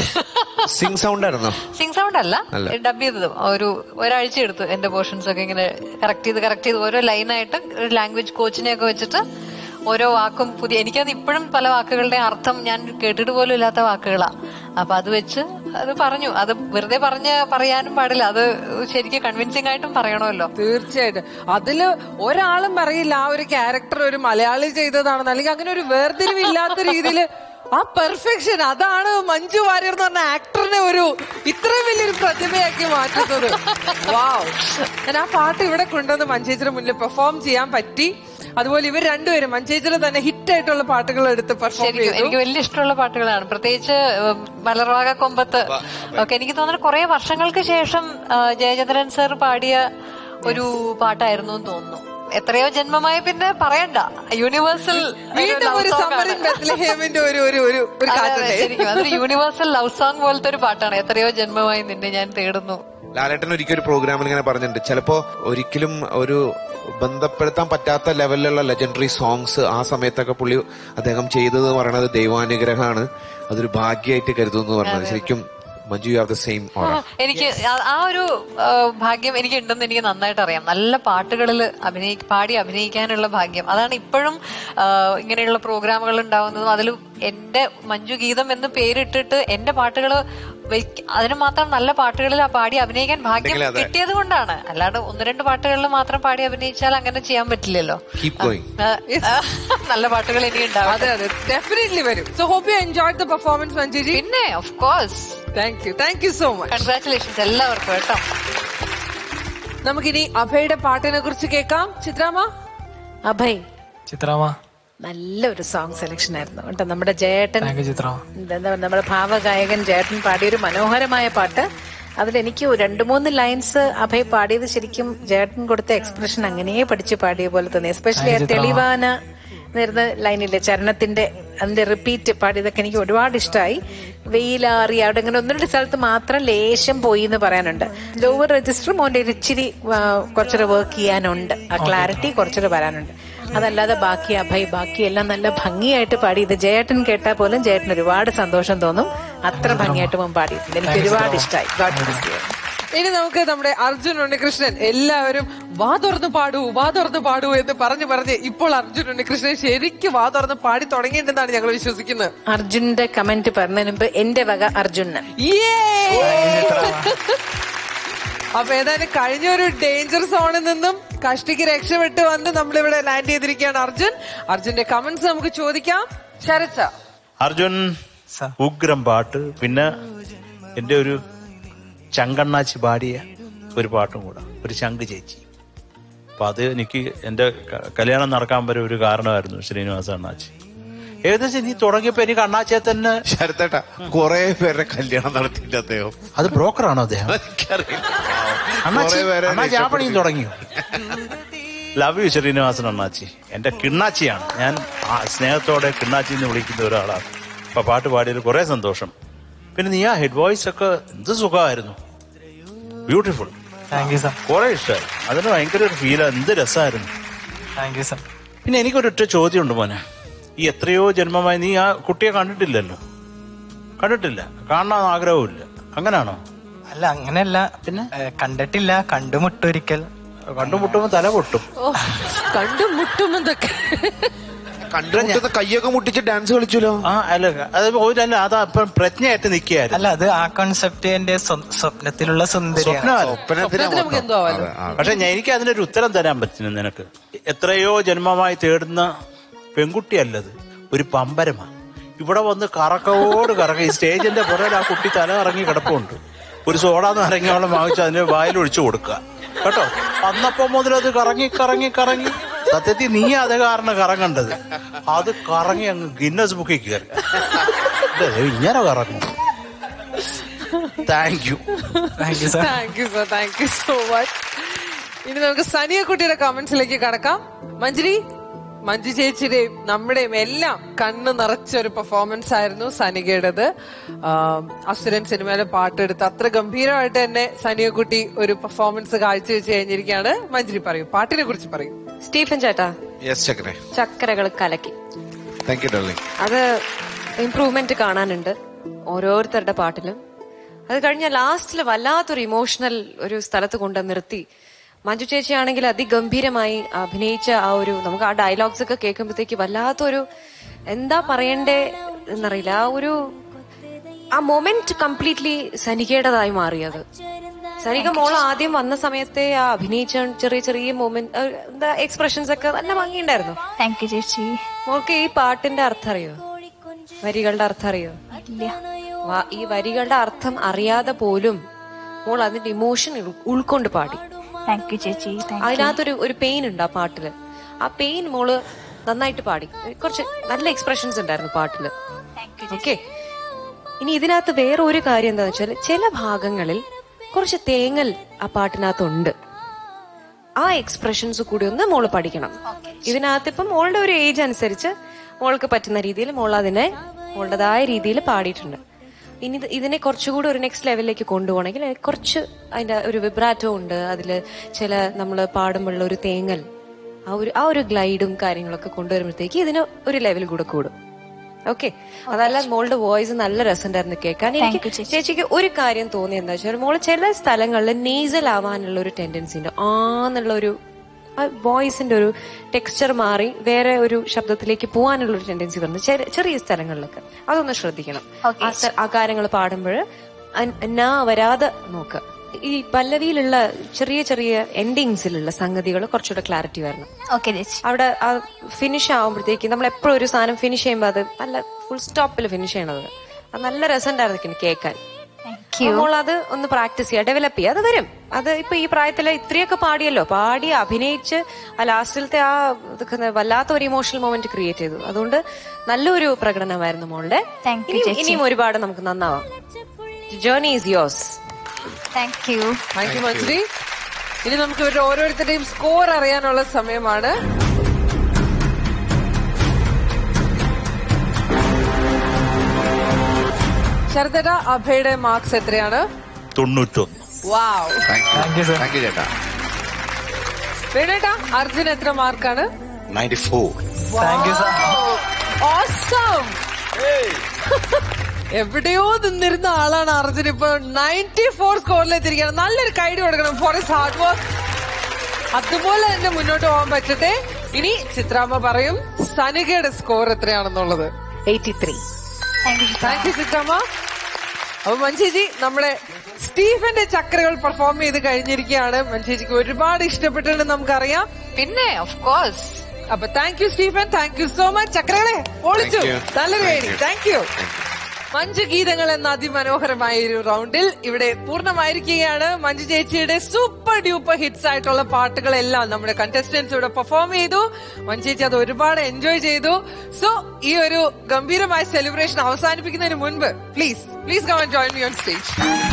സിംഗ് സൗണ്ട് ആയിരുന്നോ സിംഗ് സൗണ്ട് അല്ല അല്ല. ഡബ് ചെയ്തത് ഒരു ഒരാഴ്ച എടുത്തു എന്റെ പോർഷൻസ് ഒക്കെ ഇങ്ങനെ കറക്റ്റ് ചെയ്ത് കറക്റ്റ് ചെയ്ത് ഓരോ ലൈനായിട്ട് ഒരു ലാംഗ്വേജ് കോച്ചിനെ ഒക്കെ വെച്ചിട്ട് ഓരോ വാക്കും പുതിയ എനിക്കത് ഇപ്പോഴും പല വാക്കുകളുടെ അർത്ഥം ഞാൻ കേട്ടിട്ട് പോലും ഇല്ലാത്ത വാക്കുകളാ അപ്പൊ അത് വെച്ച് അത് പറഞ്ഞു അത് വെറുതെ പറഞ്ഞ് പറയാനും പാടില്ല അത് ശരിക്കും കൺവിൻസിംഗ് ആയിട്ടും പറയണമല്ലോ തീർച്ചയായിട്ടും അതില് ഒരാളും പറയില്ല ആ ഒരു ക്യാരക്ടർ ഒരു മലയാളി ചെയ്തതാണെന്ന് അല്ലെങ്കിൽ അങ്ങനെ ഒരു വേർതിരിവില്ലാത്ത രീതിയിൽ ആ പെർഫെക്ഷൻ അതാണ് മഞ്ജു വാര്യർ എന്ന് പറഞ്ഞ ആക്ടറിനെ ഒരു ഇത്രയും വലിയൊരു പ്രതിഭയാക്കി മാറ്റുന്നത് വാവ് ഞാൻ ആ പാട്ട് ഇവിടെ കൊണ്ടുവന്ന് മഞ്ചേച്ചിയുടെ മുന്നിൽ പെർഫോം ചെയ്യാൻ പറ്റി അതുപോലെ ഇവർ രണ്ടുപേരും മഞ്ചേച്ചിയുടെ തന്നെ ഹിറ്റ് ആയിട്ടുള്ള പാട്ടുകൾ എടുത്ത് പെർഫോം ശരിക്കും ചെയ്തു എനിക്ക് വലിയ ഇഷ്ടമുള്ള പാട്ടുകളാണ് പ്രത്യേകിച്ച് ഉം, മലർവാക കൊമ്പത്ത് ഒക്കെ എനിക്ക് തോന്നുന്നു കുറെ വർഷങ്ങൾക്ക് ശേഷം ആ, ജയചന്ദ്രൻ സർ പാടിയ ഒരു പാട്ടായിരുന്നു എന്ന് തോന്നുന്നു എത്രയോ ജന്മമായി പിന്നെ പറയണ്ട യൂണിവേഴ്സൽ വീണ്ടും ഒരു സമരം ബത്ലഹേമിന്റെ ഒരു ഒരു ഒരു ഒരു കാറ്റല്ലേ ശരിക്കും അതൊരു യൂണിവേഴ്സൽ ലവ് സോങ് പോലത്തെ ഒരു പാട്ടാണ് എത്രയോ ജന്മമായി നിന്നെ ഞാൻ തേടുന്നു ലാലേട്ടൻ ഒരിക്കൽ ഒരു പ്രോഗ്രാമിൽ ഇങ്ങനെ പറഞ്ഞിട്ടുണ്ട് ചിലപ്പോ ഒരിക്കലും ഒരു ബന്ധപ്പെടുത്താൻ പറ്റാത്ത ലെവലിലുള്ള ലെജൻഡറി സോങ്സ് ആ സമയത്തൊക്കെ പുള്ളി അദ്ദേഹം ചെയ്തത് പറയണത് ദൈവാനുഗ്രഹമാണ് അതൊരു ഭാഗ്യമായിട്ട് കരുതുന്നു പറഞ്ഞത് ശരിക്കും Manju you have the same aura എനിക്ക് ആ- ആ ഒരു ആ, ഭാഗ്യം എനിക്ക് ഉണ്ടെന്ന് എനിക്ക് നന്നായിട്ട് അറിയാം നല്ല പാട്ടുകളിൽ അഭിനയി പാടി അഭിനയിക്കാനുള്ള ഭാഗ്യം അതാണ് ഇപ്പോഴും ആ, ഇങ്ങനെയുള്ള പ്രോഗ്രാമുകൾ ഉണ്ടാവുന്നതും അതിൽ എന്റെ മഞ്ജു ഗീതം എന്ന് പേരിട്ടിട്ട് എന്റെ പാട്ടുകൾ അതിന് മാത്രം നല്ല പാട്ടുകളിൽ ആ പാടി അഭിനയിക്കാൻ ഭാഗ്യം ഉണ്ടെങ്കിൽ അതെ. കിട്ടിയത് കൊണ്ടാണ് അല്ലാണ്ട് ഒന്ന് രണ്ട് പാട്ടുകളിൽ മാത്രം പാടി അഭിനയിച്ചാൽ അങ്ങനെ ചെയ്യാൻ പറ്റില്ലല്ലോ കീപ് ഗോയിങ് ആ, ആ, നല്ല പാട്ടുകൾ ഇനി ഉണ്ടാവും അതെ അതെ ഡെഫിനറ്റ്ലി വരും so hope you enjoy the performance Manjuji പിന്നെ of course thank you thank you so much congratulations എല്ലാവർക്കും കേട്ടോ നമുക്കിനി അഭയുടെ പാട്ടിനെ കുറിച്ച് കേൾക്കാം ചിത്രാമ അഭയ് ചിത്രാമ നല്ലൊരു സോങ് സെലക്ഷൻ ആയിരുന്നു കേട്ടോ നമ്മുടെ ജയേട്ടൻ താങ്ക് യു ചിത്രാമ എന്താ പറയുക നമ്മുടെ ഭാവഗായകൻ ജയേട്ടൻ പാടിയ ഒരു മനോഹരമായ പാട്ട് അതിലെനിക്ക് രണ്ടു മൂന്ന് ലൈൻസ് അഭയ് പാടിയത് ശരിക്കും ജേട്ടൻ കൊടുത്ത എക്സ്പ്രഷൻ അങ്ങനെ പഠിച്ച് പാടിയ പോലെ തോന്നി എസ്പെഷ്യലി ആ തെളിവാന നേരുന്ന ലൈനില്ലേ ചരണത്തിന്റെ അതിന്റെ റിപ്പീറ്റ് പാടിയതൊക്കെ എനിക്ക് ഒരുപാട് ഇഷ്ടമായി വെയിലാറി അവിടെ ഇങ്ങനെ ഒന്ന് രണ്ട് സ്ഥലത്ത് മാത്രം ലേശം പോയി എന്ന് പറയാനുണ്ട് ലോവർ രജിസ്റ്റർ മോന്റെ ഒരു ഇച്ചിരി ആ, കുറച്ചുകൂടെ വർക്ക് ചെയ്യാനുണ്ട് ആ ക്ലാരിറ്റി കുറച്ചുകൂടെ വരാനുണ്ട് അതല്ലാതെ ബാക്കി അഭയ് ബാക്കി എല്ലാം നല്ല ഭംഗിയായിട്ട് പാടി ഇത് ജയേട്ടൻ കേട്ടാൽ പോലും ജയേട്ടൻ ഒരുപാട് സന്തോഷം തോന്നും അത്ര ഭംഗിയായിട്ട് മോൻ പാടിയിട്ടുണ്ട് എനിക്ക് ഒരുപാട് ഇഷ്ടമായി ഗോഡ് ബ്ലെസ് യു ഇനി നമുക്ക് നമ്മുടെ അർജുൻ ഉണ്ണികൃഷ്ണൻ എല്ലാവരും വാ തുറന്ന് പാടൂ വാ തുറന്ന് പാടൂ എന്ന് പറഞ്ഞു പറഞ്ഞ് ഇപ്പോൾ അർജുൻ ഉണ്ണികൃഷ്ണൻ ശരിക്കും വാ തുറന്ന് പാടി തുടങ്ങിയിട്ടുണ്ടെന്നാണ് ഞങ്ങൾ വിശ്വസിക്കുന്നത് അർജുന്റെ കമന്റ് പറഞ്ഞതിന് മുമ്പ് എന്റെ വക അർജുന് അപ്പൊ ഏതായാലും കഴിഞ്ഞ ഒരു ഡേഞ്ചർ സോണിൽ നിന്നും കഷ്ടിക്ക് രക്ഷപ്പെട്ട് വന്ന് നമ്മളിവിടെ ലാൻഡ് ചെയ്തിരിക്കുകയാണ് അർജുൻ അർജുന്റെ കമന്റ്സ് നമുക്ക് ചോദിക്കാം ശരച്ച അർജുൻ ഉഗ്രം പാട്ട് പിന്നെ എന്റെ ഒരു ചങ്കണ്ണാച്ചി പാടിയ ഒരു പാട്ടും കൂടെ ഒരു ചങ്ക് ചേച്ചി അപ്പൊ അത് എനിക്ക് എന്റെ ക- കല്യാണം നടക്കാൻ വരെ ഒരു കാരണമായിരുന്നു ശ്രീനിവാസ അണ്ണാച്ചി ഏകദേശം നീ തുടങ്ങിയപ്പോ എനിക്ക് അണ്ണാച്ചിയെ തന്നെ ശരത്തേട്ടാ കുറെ പേരുടെ കല്യാണം നടത്തിയിട്ട് അദ്ദേഹം അത് ബ്രോക്കറാണോ അദ്ദേഹം അണ്ണാച്ചി കുറെ പേരെ അണ്ണാച്ചി ആ പണിയും തുടങ്ങിയോ ലവ് യു ശ്രീനിവാസൻ അണ്ണാച്ചി എന്റെ കിണ്ണാച്ചിയാണ് ഞാൻ ആ സ്നേഹത്തോടെ കിണ്ണാച്ചി എന്ന് വിളിക്കുന്ന ഒരാളാണ് അപ്പൊ പാട്ട് പാടിയതിൽ കുറെ സന്തോഷം പിന്നെ നീ ആ ഹെഡ് വോയിസ് ഒക്കെ എന്ത് സുഖമായിരുന്നു ബ്യൂട്ടിഫുൾ താങ്ക് യു സർ കുറെ ഇഷ്ടമായി അതിന് ഭയങ്കര ഒരു ഫീൽ എന്ത് രസമായിരുന്നു താങ്ക് യു സർ പിന്നെ എനിക്കൊരൊറ്റ ചോദ്യമുണ്ട് മോനെ ഈ എത്രയോ ജന്മമായി നീ ആ കുട്ടിയെ കണ്ടിട്ടില്ലല്ലോ കണ്ടിട്ടില്ല കാണാൻ ആഗ്രഹവുമില്ല അങ്ങനാണോ അല്ല അങ്ങനെയല്ല പിന്നെ കണ്ടിട്ടില്ല കണ്ടുമുട്ടൊരിക്കൽ കണ്ടുമുട്ടുമ്പോ തല പൊട്ടും ഓ കണ്ടുമുട്ടുമെന്നൊക്കെ കണ്ടുമുട്ടുന്ന കൈയൊക്കെ മുട്ടിച്ച് ഡാൻസ് കളിച്ചല്ലോ ആ അല്ല അത് പോയിട്ടല്ല അത് അപ്പം പ്രജ്ഞയായിട്ട് നിൽക്കുകയായിരുന്നു അല്ല അത് ആ കോൺസെപ്റ്റ് എന്റെ സ്വ- സ്വപ്നത്തിലുള്ള സുന്ദരിയാണ് പക്ഷെ ഞാൻ എനിക്ക് അതിനൊരു ഉത്തരം തരാൻ പറ്റുന്നു നിനക്ക് എത്രയോ ജന്മമായി തേടുന്ന പെൺകുട്ടിയല്ലത് ഒരു പമ്പരമാണ് ഇവിടെ വന്ന് കറക്കോട് കറക്ക ഈ സ്റ്റേജിന്റെ പുറകിൽ ആ കുട്ടി തല ഇറങ്ങി കിടപ്പുണ്ട് ഒരു സോഡാന്ന് ഇറങ്ങിയോളം വാങ്ങിച്ച് അതിന് വായിൽ ഒഴിച്ചു കൊടുക്കുക കേട്ടോ വന്നപ്പോ മുതൽ അത് കറങ്ങി കറങ്ങി കറങ്ങി സത്യത്തിൽ നീ അത് കാരണം കറങ്ങേണ്ടത് അത് കറങ്ങി അങ്ങ് ഗിന്നസ് ബുക്കിൽ കയറി ഇത് ഇങ്ങനെ കറങ്ങും thank you thank you sir thank you so thank you so much ഇനി നമുക്ക് സനിയ കുട്ടിയുടെ കമന്റ്സിലേക്ക് കടക്കാം മഞ്ജരി മഞ്ജു ചേച്ചിയുടെയും നമ്മുടെയും എല്ലാം കണ്ണ് നിറച്ച ഒരു പെർഫോമൻസ് ആയിരുന്നു സനികയുടേത് ആം, അസുരൻ സിനിമയിലെ പാട്ടെടുത്ത് അത്ര ഗംഭീരമായിട്ട് തന്നെ സനിയ കുട്ടി ഒരു പെർഫോമൻസ് കാഴ്ചവെച്ച് കഴിഞ്ഞിരിക്കുകയാണ് മഞ്ജരി പറയൂ പാട്ടിനെ കുറിച്ച് പറയൂ സ്റ്റീഫൻ ചേട്ടാ യെസ് ചക്രേ ചക്കരകൾ കലക്കി താങ്ക് യു ഡർലിംഗ് അത് ഇംപ്രൂവ്മെന്റ് കാണാനുണ്ട് ഓരോരുത്തരുടെ പാട്ടിലും അത് കഴിഞ്ഞ ലാസ്റ്റിൽ വല്ലാത്തൊരു ഇമോഷണൽ ഒരു സ്ഥലത്ത് കൊണ്ട് നിർത്തി മഞ്ജു ചേച്ചി ആണെങ്കിൽ അതിഗംഭീരമായി അഭിനയിച്ച ആ ഒരു നമുക്ക് ആ ഡയലോഗ്സ് ഒക്കെ കേൾക്കുമ്പോഴത്തേക്ക് വല്ലാത്തൊരു എന്താ പറയണ്ടേ എന്നറിയില്ല ആ ഒരു ആ മൊമെന്റ് കംപ്ലീറ്റ്ലി സനികയുടേതായി മാറിയത് സനിക മോൾ ആദ്യം വന്ന സമയത്തെ ആ അഭിനയിച്ച ചെറിയ ചെറിയ മൊമെന്റ് എന്താ എക്സ്പ്രഷൻസ് ഒക്കെ നല്ല ഭംഗിയുണ്ടായിരുന്നു താങ്ക് യു ചേച്ചി മോൾക്ക് ഈ പാട്ടിന്റെ അർത്ഥം അറിയോ വരികളുടെ അർത്ഥം അറിയോ വ- ഈ വരികളുടെ അർത്ഥം അറിയാതെ പോലും മോൾ അതിന്റെ ഇമോഷൻ ഉൾക്കൊണ്ട് പാടി താങ്ക് യു ചേച്ചി താങ്ക് യു അതിനകത്തൊരു ഒരു പെയിൻ ഉണ്ട് ആ പാട്ടില് ആ പെയിൻ മോള് നന്നായിട്ട് പാടി കുറച്ച് നല്ല എക്സ്പ്രഷൻസ് ഉണ്ടായിരുന്നു പാട്ടില് ഓക്കെ ഇനി ഇതിനകത്ത് വേറെ ഒരു കാര്യം എന്താന്ന് വെച്ചാൽ ചില ഭാഗങ്ങളിൽ കുറച്ച് തേങ്ങൽ ആ പാട്ടിനകത്തുണ്ട് ആ എക്സ്പ്രഷൻസ് കൂടി ഒന്ന് മോള് പഠിക്കണം ഇതിനകത്ത് ഇപ്പം മോളുടെ ഒരു ഏജ് അനുസരിച്ച് മോൾക്ക് പറ്റുന്ന രീതിയിൽ മോൾ അതിനെ മോളുടേതായ രീതിയിൽ പാടിയിട്ടുണ്ട് ഇനി ഇത് ഇതിനെ കുറച്ചുകൂടി ഒരു നെക്സ്റ്റ് ലെവലിലേക്ക് കൊണ്ടുപോകണമെങ്കിൽ കുറച്ച് അതിന്റെ ഒരു വിബ്രാറ്റോ ഉണ്ട് അതില് ചില നമ്മൾ പാടുമ്പോഴുള്ള ഒരു തേങ്ങൽ ആ ഒരു ആ ഒരു ഗ്ലൈഡും കാര്യങ്ങളൊക്കെ കൊണ്ടുവരുമ്പോഴത്തേക്ക് ഇതിന് ഒരു ലെവൽ കൂടെ കൂടും ഓക്കെ അതല്ല മോളുടെ വോയിസ് നല്ല രസമുണ്ടായിരുന്നു കേൾക്കാൻ എനിക്ക് ചേച്ചിക്ക് ഒരു കാര്യം തോന്നി എന്താ വെച്ചാൽ മോള് ചില സ്ഥലങ്ങളിൽ നേസൽ ആവാനുള്ള ഒരു ടെൻഡൻസി ഉണ്ട് ആന്നുള്ള ഒരു വോയിസിന്റെ ഒരു ടെക്സ്ചർ മാറി വേറെ ഒരു ശബ്ദത്തിലേക്ക് പോകാനുള്ള ഒരു ടെൻഡൻസി വരുന്നു ചെറിയ- ചെറിയ സ്ഥലങ്ങളിലൊക്കെ അതൊന്ന് ശ്രദ്ധിക്കണം ആ സ്ഥ- ആ കാര്യങ്ങൾ പാടുമ്പോൾ നാ വരാതെ നോക്കുക ഈ പല്ലവിയിലുള്ള ചെറിയ ചെറിയ എൻഡിങ്സിലുള്ള സംഗതികൾ കുറച്ചുകൂടെ ക്ലാരിറ്റി വരണം ഓക്കെ ചേച്ചി അവിടെ ആ ഫിനിഷ് ആവുമ്പോഴത്തേക്ക് നമ്മൾ എപ്പോഴും ഒരു സാധനം ഫിനിഷ് ചെയ്യുമ്പോൾ അത് നല്ല ഫുൾ സ്റ്റോപ്പിൽ ഫിനിഷ് ചെയ്യണത് അത് നല്ല രസമുണ്ടായിരുന്നു കേൾക്കാൻ നമ്മൾ അത് ഒന്ന് പ്രാക്ടീസ് ചെയ്യുക ഡെവലപ്പ് ചെയ്യുക അത് വരും അത് ഇപ്പൊ ഈ പ്രായത്തില് ഇത്രയൊക്കെ പാടിയല്ലോ പാടി അഭിനയിച്ച് ആ ലാസ്റ്റിലത്തെ ആ ഇതൊക്കെ എന്താ വല്ലാത്ത ഒരു ഇമോഷണൽ മൊമെന്റ് ക്രിയേറ്റ് ചെയ്തു അതുകൊണ്ട് നല്ലൊരു പ്രകടനമായിരുന്നു മോളുടെ Thank you, ഇനിയും- ചേച്ചി. ഇനിയും ഒരുപാട് നമുക്ക് നന്നാവാം journey is yours thank you thank you Manjari ഇനി നമുക്ക് ഇവരുടെ ഓരോരുത്തരുടെയും സ്കോർ അറിയാനുള്ള സമയമാണ് ശരതട അഭയുടെ മാർക്സ് എത്രയാണ് തൊണ്ണൂറ്റൊന്ന് വാവ് താങ്ക് യു ചേട്ടാ വേണേട്ടാ അർജുൻ എത്ര മാർക്കാണ് നയൻറ്റി ഫോർ Awesome. എവിടെയോ നിന്നിരുന്ന ആളാണ് അർജുൻ ഇപ്പൊ നയൻറ്റി ഫോർ സ്കോറിലെത്തിരിക്കുകയാണ് നല്ലൊരു കൈഡ് കൊടുക്കണം ഫോർ ഇസ് ഹാർഡ് വർക്ക് അതുപോലെ തന്നെ മുന്നോട്ട് പോകാൻ പറ്റട്ടെ ഇനി ചിത്രാമ്മ പറയും സനികയുടെ സ്കോർ എത്രയാണെന്നുള്ളത് എയ്റ്റി ത്രീ താങ്ക് യു ചിത്രമ്മ അപ്പൊ മഞ്ചേജി നമ്മുടെ സ്റ്റീഫന്റെ ചക്രകൾ പെർഫോം ചെയ്ത് കഴിഞ്ഞിരിക്കുകയാണ് മഞ്ചേജിക്ക് ഒരുപാട് ഇഷ്ടപ്പെട്ടിട്ടുണ്ട് നമുക്കറിയാം പിന്നെ ഓഫ് കോഴ്സ് അപ്പൊ thank you Stephen thank you so much ചക്രകളെ ഒളിച്ചു Thank you. നല്ലൊരു Thank വേദി you. താങ്ക് യു മഞ്ജു ഗീതങ്ങൾ എന്ന അതിമനോഹരമായ ഒരു റൗണ്ടിൽ ഇവിടെ പൂർണ്ണമായിരിക്കുകയാണ് മഞ്ജു ചേച്ചിയുടെ സൂപ്പർ ഡ്യൂപ്പർ ഹിറ്റ്സ് ആയിട്ടുള്ള പാട്ടുകളെല്ലാം നമ്മുടെ കണ്ടസ്റ്റന്റ്സ് ഇവിടെ പെർഫോം ചെയ്തു മഞ്ജു ചേച്ചി അത് ഒരുപാട് എൻജോയ് ചെയ്തു സോ ഈ ഒരു ഗംഭീരമായ സെലിബ്രേഷൻ അവസാനിപ്പിക്കുന്നതിന് മുൻപ് please please come on join me on stage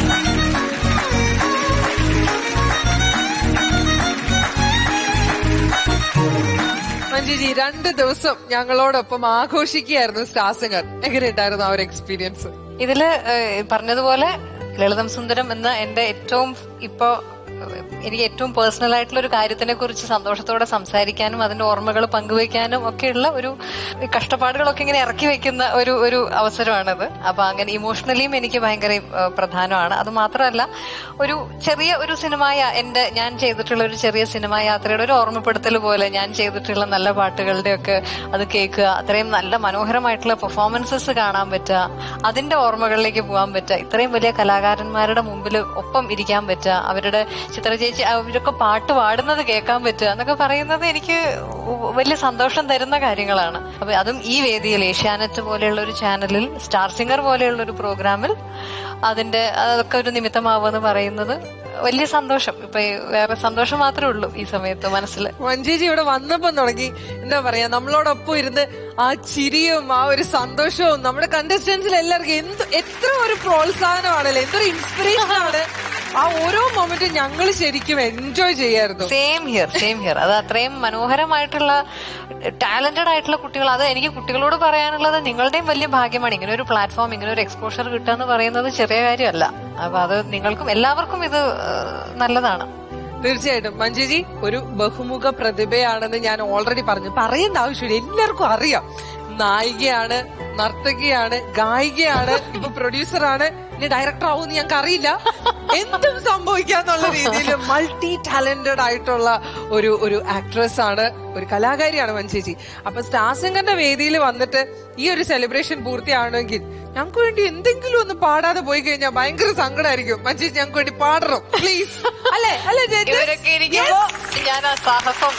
മഞ്ജുജി രണ്ട് ദിവസം ഞങ്ങളോടൊപ്പം ആഘോഷിക്കുകയായിരുന്നു സ്റ്റാസിംഗർ എങ്ങനെയുണ്ടായിരുന്നു ആ ഒരു എക്സ്പീരിയൻസ് ഇതില് ഏഹ്, പറഞ്ഞതുപോലെ ലളിതം സുന്ദരം എന്ന എന്റെ ഏറ്റവും ഇപ്പോ ഏഹ്, എനിക്ക് ഏറ്റവും പേഴ്സണൽ ആയിട്ടുള്ള ഒരു കാര്യത്തിനെ കുറിച്ച് സന്തോഷത്തോടെ സംസാരിക്കാനും അതിന്റെ ഓർമ്മകൾ പങ്കുവെക്കാനും ഒക്കെയുള്ള ഒരു കഷ്ടപ്പാടുകളൊക്കെ ഇങ്ങനെ ഇറക്കി വെക്കുന്ന ഒരു ഒരു അവസരമാണിത് അപ്പൊ അങ്ങനെ ഇമോഷണലിയും എനിക്ക് ഭയങ്കര ഏഹ്, പ്രധാനമാണ് അത് മാത്രമല്ല ഒരു ചെറിയ ഒരു സിനിമ എന്റെ ഞാൻ ചെയ്തിട്ടുള്ള ഒരു ചെറിയ സിനിമാ യാത്രയുടെ ഒരു ഓർമ്മപ്പെടുത്തൽ പോലെ ഞാൻ ചെയ്തിട്ടുള്ള നല്ല പാട്ടുകളുടെ ഒക്കെ അത് കേൾക്കുക അത്രയും നല്ല മനോഹരമായിട്ടുള്ള പെർഫോമൻസസ് കാണാൻ പറ്റുക അതിന്റെ ഓർമ്മകളിലേക്ക് പോകാൻ പറ്റുക ഇത്രയും വലിയ കലാകാരന്മാരുടെ മുമ്പിൽ ഒപ്പം ഇരിക്കാൻ പറ്റുക അവരുടെ ചിത്ര ചേച്ചി അവരൊക്കെ പാട്ട് പാടുന്നത് കേൾക്കാൻ പറ്റുക എന്നൊക്കെ പറയുന്നത് എനിക്ക് വലിയ സന്തോഷം തരുന്ന കാര്യങ്ങളാണ് അപ്പൊ അതും ഈ വേദിയിൽ ഏഷ്യാനെറ്റ് പോലെയുള്ള ഒരു ചാനലിൽ സ്റ്റാർ സിംഗർ പോലെയുള്ള ഒരു പ്രോഗ്രാമിൽ അതിന്റെ അതൊക്കെ ഒരു നിമിത്തമാവുമെന്ന് പറയുന്നത് വലിയ സന്തോഷം ഇപ്പൊ ഈ വേറെ സന്തോഷം മാത്രമേ ഉള്ളൂ ഈ സമയത്ത് മനസ്സിൽ മഞ്ജുജി ഇവിടെ വന്നപ്പം തുടങ്ങി എന്താ പറയാ നമ്മളോടൊപ്പം ഇരുന്ന് ആ ചിരിയും ആ ഒരു സന്തോഷവും നമ്മുടെ കണ്ടസ്റ്റൻസിൽ എല്ലാവർക്കും എന്ത് എത്ര ഒരു പ്രോത്സാഹനമാണല്ലേ എന്തൊരു ഇൻസ്പിറേഷൻ ആണ് ആ ഓരോ മൊമെന്റും ഞങ്ങൾ ശരിക്കും എൻജോയ് ചെയ്യായിരുന്നു സെയിം ഹിയർ സെയിം ഹിയർ അത് അത്രയും മനോഹരമായിട്ടുള്ള ടാലന്റഡ് ആയിട്ടുള്ള കുട്ടികൾ അത് എനിക്ക് കുട്ടികളോട് പറയാനുള്ളത് നിങ്ങളുടെയും വലിയ ഭാഗ്യമാണ് ഇങ്ങനെ ഒരു പ്ലാറ്റ്ഫോം ഇങ്ങനെ ഒരു എക്സ്പോഷർ കിട്ടുക എന്ന് പറയുന്നത് ചെറിയ കാര്യമല്ല അപ്പൊ അത് നിങ്ങൾക്കും എല്ലാവർക്കും ഇത് ഏഹ്, നല്ലതാണ് തീർച്ചയായിട്ടും മഞ്ജുജി ഒരു ബഹുമുഖ പ്രതിഭയാണെന്ന് ഞാൻ ഓൾറെഡി പറഞ്ഞു പറയേണ്ട ആവശ്യമില്ല എല്ലാവർക്കും അറിയാം നായികയാണ് നർത്തകിയാണ് ഗായികയാണ് ഇപ്പൊ പ്രൊഡ്യൂസറാണ് ഇനി ഡയറക്ടർ ആവുമെന്ന് ഞങ്ങൾക്ക് അറിയില്ല എന്തും സംഭവിക്കാന്നുള്ള രീതിയിൽ മൾട്ടി ടാലന്റഡ് ആയിട്ടുള്ള ഒരു ഒരു ആക്ട്രസ് ആണ് ഒരു കലാകാരിയാണ് മഞ്ചേച്ചി അപ്പൊ സ്റ്റാർ സിംഗറിന്റെ വേദിയിൽ വന്നിട്ട് ഈ ഒരു സെലിബ്രേഷൻ പൂർത്തിയാവണമെങ്കിൽ ഞങ്ങൾക്ക് വേണ്ടി എന്തെങ്കിലും ഒന്ന് പാടാതെ പോയി കഴിഞ്ഞാൽ ഭയങ്കര സങ്കടമായിരിക്കും മഞ്ചേച്ചി ഞങ്ങൾക്ക് വേണ്ടി പാടണം പ്ലീസ് അല്ലേ അല്ലേ ചേച്ചി ഇവരൊക്കെ ഇരിക്കുമ്പോ ഞാൻ ആ സാഹസം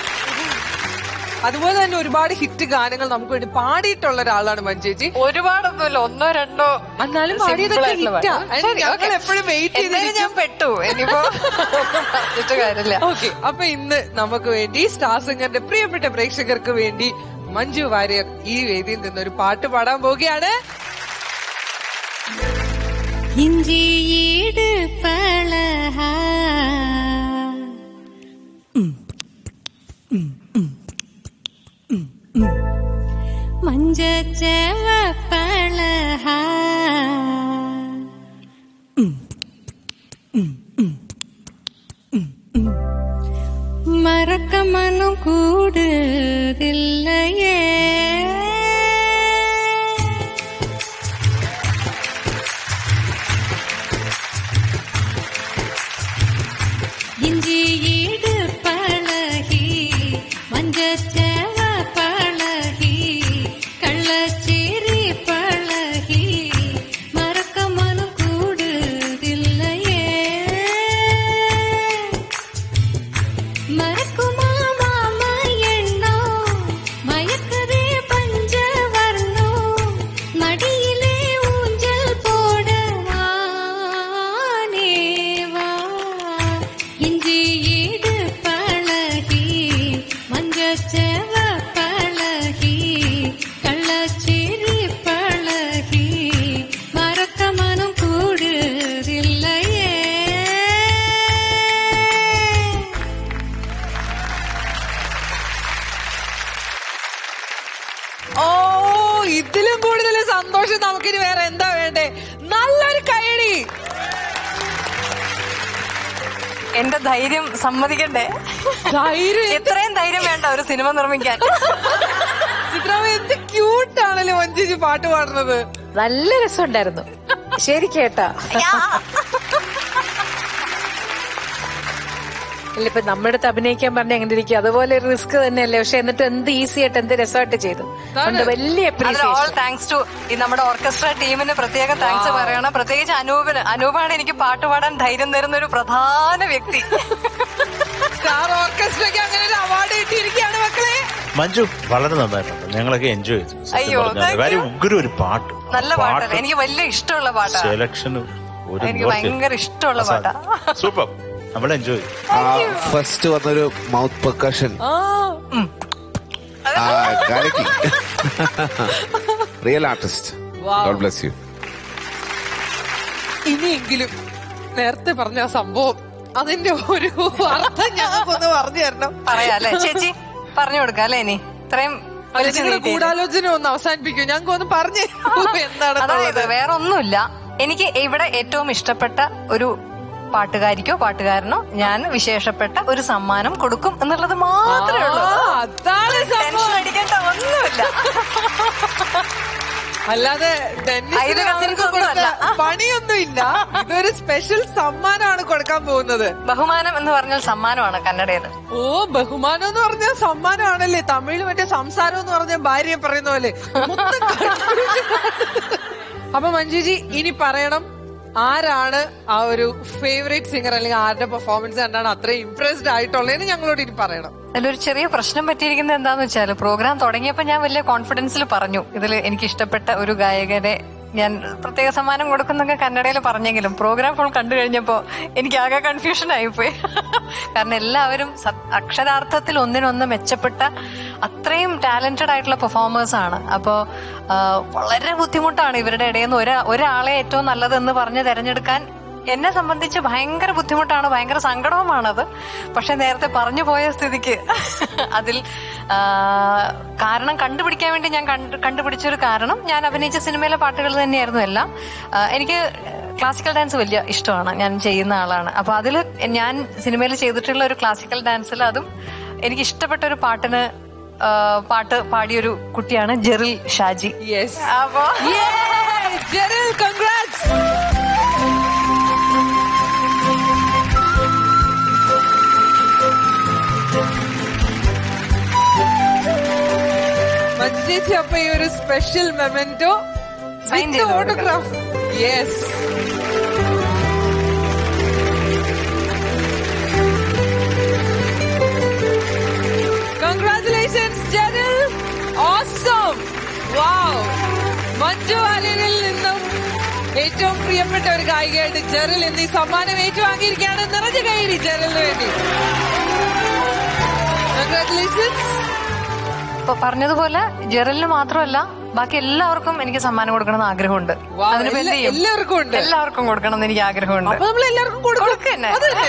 അതുപോലെ തന്നെ ഒരുപാട് ഹിറ്റ് ഗാനങ്ങൾ നമുക്ക് വേണ്ടി പാടിയിട്ടുള്ള ഒരാളാണ് മഞ്ചേച്ചി ഒരുപാടൊന്നുമില്ല ഒന്നോ രണ്ടോ എന്നാലും simple പാടിയതൊക്കെ ആയിട്ടുള്ള ഹിറ്റാ പാട്ട്. അതിന് ശരി, ഞങ്ങൾ okay. എപ്പോഴും വെയിറ്റ് എന്തായാലും ഞാൻ പെട്ടു ഇനിയിപ്പോ ഒന്നും പറഞ്ഞിട്ട് കാര്യമില്ല ഓക്കെ അപ്പൊ ഇന്ന് നമുക്ക് വേണ്ടി സ്റ്റാർ സിംഗറിന്റെ പ്രിയപ്പെട്ട പ്രേക്ഷകർക്ക് വേണ്ടി മഞ്ജു വാര്യർ ഈ വേദിയിൽ നിന്ന് ഒരു പാട്ട് പാടാൻ പോവുകയാണ് இஞ்சியீடு பழகா மஞ்சச்செவ பழகா மறக்க மனம் கூடுதில்லையே இஞ்சி ஈடு பழகி மஞ்சச்சேவ பழகி கள்ளச்சேரி பழகி மறக்க மனம் கூடுதில்லையே மறக்குமா மாமா எண்ணம் ഇതിലും കൂടുതൽ സന്തോഷം നമുക്കിനി വേറെ എന്താ വേണ്ടേ നല്ലൊരു കൈയടി എന്റെ ധൈര്യം സമ്മതിക്കണ്ടേ ധൈര്യം എത്രയും ധൈര്യം വേണ്ട ഒരു സിനിമ നിർമ്മിക്കാൻ ചിത്രാമ്മ എന്ത് ക്യൂട്ടാണല്ലോ മഞ്ജുജി പാട്ട് പാടുന്നത് നല്ല രസമുണ്ടായിരുന്നു ശരി കേട്ടാ അല്ല ഇപ്പൊ നമ്മുടെ അടുത്ത് അഭിനയിക്കാൻ പറഞ്ഞ എങ്ങനെ ഇരിക്കും അതുപോലെ ഒരു റിസ്ക് തന്നെയല്ലേ പക്ഷെ എന്നിട്ട് എന്ത് ഈസി ആയിട്ട് എന്ത് രസമായിട്ട് ചെയ്തു അതുകൊണ്ട് വലിയ ഓൾ അപ്രീസിയേഷൻ താങ്ക്സ് ടു ഈ നമ്മുടെ ഓർക്കസ്ട്ര ടീമിന് പ്രത്യേകം താങ്ക്സ് പറയണം പ്രത്യേകിച്ച് അനൂപിന് അനൂപാണ് എനിക്ക് പാട്ട് പാടാൻ ധൈര്യം തരുന്ന ഒരു പ്രധാന വ്യക്തി സ്റ്റാർ ഓർക്കസ്ട്രയ്ക്ക് അങ്ങനെ ഒരു അവാർഡ് കിട്ടിയിരിക്കുകയാണ് മക്കളെ മഞ്ജു വളരെ നന്നായിട്ടുണ്ട് ഞങ്ങളൊക്കെ എൻജോയ് ചെയ്തു അയ്യോ, thank കാര്യം you. ഉഗ്ര ഒരു പാട്ട് നല്ല പാട്ടല്ലേ എനിക്ക് വലിയ ഇഷ്ടമുള്ള പാട്ടാ സെലക്ഷൻ ഒരു എനിക്ക് ഭയങ്കര ഇഷ്ടമുള്ള പാട്ടാ സൂപ്പർ നമ്മൾ എൻജോയ് ഫസ്റ്റ് വന്നൊരു മൗത്ത് പെർക്കഷൻ ആ കലക്കി real artist Wow. God bless you ഇനിയെങ്കിലും നേരത്തെ പറഞ്ഞ ആ സംഭവം അതിന്റെ ഒരു അർത്ഥം ഞങ്ങൾക്കൊന്ന് പറഞ്ഞു തരണം പറയാല്ലേ ചേച്ചി പറഞ്ഞു കൊടുക്കാം അല്ലേ ഇനി ഇത്രയും അല്ല, വലിച്ചു നിങ്ങളുടെ നീട്ടിയില്ലേ? ഗൂഢാലോചന ഒന്ന് അവസാനിപ്പിക്കൂ ഞങ്ങൾക്ക് ഒന്ന് പറഞ്ഞു അതായത് എന്താണ് വേറെ ഒന്നുമില്ല എനിക്ക് ഇവിടെ ഏറ്റവും ഇഷ്ടപ്പെട്ട ഒരു പാട്ടുകാരിക്കോ പാട്ടുകാരനോ ഞാൻ വിശേഷപ്പെട്ട ഒരു സമ്മാനം കൊടുക്കും എന്നുള്ളത് മാത്രമേ ഉള്ളൂ ആ, അതാണ് ടെൻഷൻ അടിക്കേണ്ട ഒന്നുമില്ല അല്ലാതെ ഇത് ഡെന്നിസിന് കസിൻസ് അവർക്ക് ഒന്നും കൊടുത്ത അല്ല. പണിയൊന്നുമില്ല ഇതൊരു സ്പെഷ്യൽ സമ്മാനമാണ് കൊടുക്കാൻ പോകുന്നത് ബഹുമാനം എന്ന് പറഞ്ഞാൽ സമ്മാനമാണ് കന്നഡയിൽ ഓ ബഹുമാനം എന്ന് പറഞ്ഞാൽ സമ്മാനമാണല്ലേ തമിഴിൽ മറ്റേ സംസാരം എന്ന് പറഞ്ഞ ഭാര്യയെ പറയുന്ന പോലെ മൊത്തം confusion. അപ്പൊ മഞ്ജുജി ഇനി പറയണം ആരാണ് ആ ഒരു ഫേവറേറ്റ് സിംഗർ അല്ലെങ്കിൽ ആരുടെ പെർഫോമൻസ് കണ്ടാണ് അത്രയും ഇംപ്രസ്ഡ് ആയിട്ടുള്ളതെന്ന് ഞങ്ങളോട് ഇനി പറയണം അതിലൊരു ചെറിയ പ്രശ്നം പറ്റിയിരിക്കുന്നത് എന്താന്ന് വെച്ചാൽ പ്രോഗ്രാം തുടങ്ങിയപ്പോൾ ഞാൻ വലിയ കോൺഫിഡൻസിൽ പറഞ്ഞു ഇതിൽ എനിക്ക് ഇഷ്ടപ്പെട്ട ഒരു ഗായകനെ ഞാൻ പ്രത്യേക സമ്മാനം കൊടുക്കുന്നൊക്കെ കന്നഡയിൽ പറഞ്ഞെങ്കിലും പ്രോഗ്രാം ഫുൾ കണ്ടു കഴിഞ്ഞപ്പോൾ എനിക്ക് ആകെ കൺഫ്യൂഷൻ ആയിപ്പോയി കാരണം എല്ലാവരും സത്- അക്ഷരാർത്ഥത്തിൽ ഒന്നിനൊന്ന് മെച്ചപ്പെട്ട അത്രയും ടാലന്റഡ് ആയിട്ടുള്ള പെർഫോമേഴ്സ് ആണ് അപ്പോൾ വളരെ ബുദ്ധിമുട്ടാണ് ഇവരുടെ ഇടയിൽ നിന്ന് ഒരാ ഒരാളെ ഏറ്റവും നല്ലതെന്ന് പറഞ്ഞ് തെരഞ്ഞെടുക്കാൻ എന്നെ സംബന്ധിച്ച് ഭയങ്കര ബുദ്ധിമുട്ടാണ് ഭയങ്കര സങ്കടവുമാണത് പക്ഷെ നേരത്തെ പറഞ്ഞു പോയ സ്ഥിതിക്ക് അതിൽ ആ, കാരണം കണ്ടുപിടിക്കാൻ വേണ്ടി ഞാൻ കണ്ടു കണ്ടുപിടിച്ചൊരു കാരണം ഞാൻ അഭിനയിച്ച സിനിമയിലെ പാട്ടുകൾ തന്നെയായിരുന്നു എല്ലാം ആ, എനിക്ക് ക്ലാസിക്കൽ ഡാൻസ് വലിയ ഇഷ്ടമാണ് ഞാൻ ചെയ്യുന്ന ആളാണ് അപ്പൊ അതിൽ ഞാൻ സിനിമയിൽ ചെയ്തിട്ടുള്ള ഒരു ക്ലാസിക്കൽ ഡാൻസിൽ അതും എനിക്ക് ഇഷ്ടപ്പെട്ട ഒരു പാട്ടിന് ആ, പാട്ട് പാടിയൊരു കുട്ടിയാണ് ജെറിൽ ഷാജി യെസ് അപ്പോ ജെറിൽ കൺഗ്രാറ്റ്സ് മഞ്ജു ചേച്ചി അപ്പൊ ഈ ഒരു സ്പെഷ്യൽ മെമെന്റോ Sign ചെയ്ത് കൊടുക്കണം. Autograph yes congratulations Jeril awesome wow Manju വാര്യരിൽ നിന്നും ഏറ്റവും പ്രിയപ്പെട്ട ഒരു ഗായികയായിട്ട് ജെറിൽ ഇന്ന് ഈ സമ്മാനം ഏറ്റുവാങ്ങിയിരിക്കുകയാണ് നിറഞ്ഞ കൈയടി ജെറിലിന് വേണ്ടി കൺഗ്രാറ്റുലേഷൻസ് ഇപ്പൊ പറഞ്ഞതുപോലെ ജെറലിന് മാത്രമല്ല ബാക്കി എല്ലാവർക്കും എനിക്ക് സമ്മാനം കൊടുക്കണം എന്ന് ആഗ്രഹമുണ്ട് Wow, അതിനിപ്പോ എന്ത് എല്ലാ- ചെയ്യും? എല്ലാവർക്കും ഉണ്ട്. എല്ലാവർക്കും കൊടുക്കണം എന്ന് എനിക്ക് ആഗ്രഹമുണ്ട് അപ്പൊ നമ്മൾ എല്ലാവർക്കും കൊടുക്കും കൊടുക്കന്നെ. അതല്ലേ?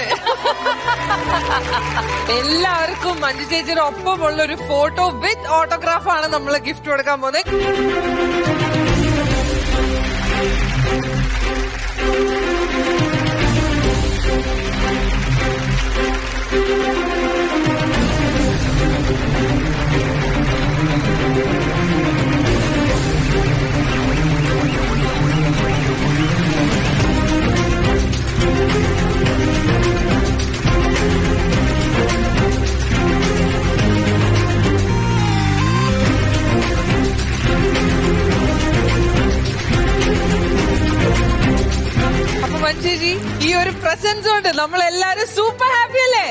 എല്ലാവർക്കും മഞ്ജു ചേച്ചിയുടെ ഒപ്പമുള്ള ഒരു ഫോട്ടോ വിത്ത് ഓട്ടോഗ്രാഫ് ആണ് നമ്മൾ ഗിഫ്റ്റ് കൊടുക്കാൻ പോകുന്നത് അപ്പൊ മഞ്ജുജി ഈ ഒരു പ്രസൻസ് കൊണ്ട് നമ്മൾ എല്ലാരും സൂപ്പർ ഹാപ്പി അല്ലേ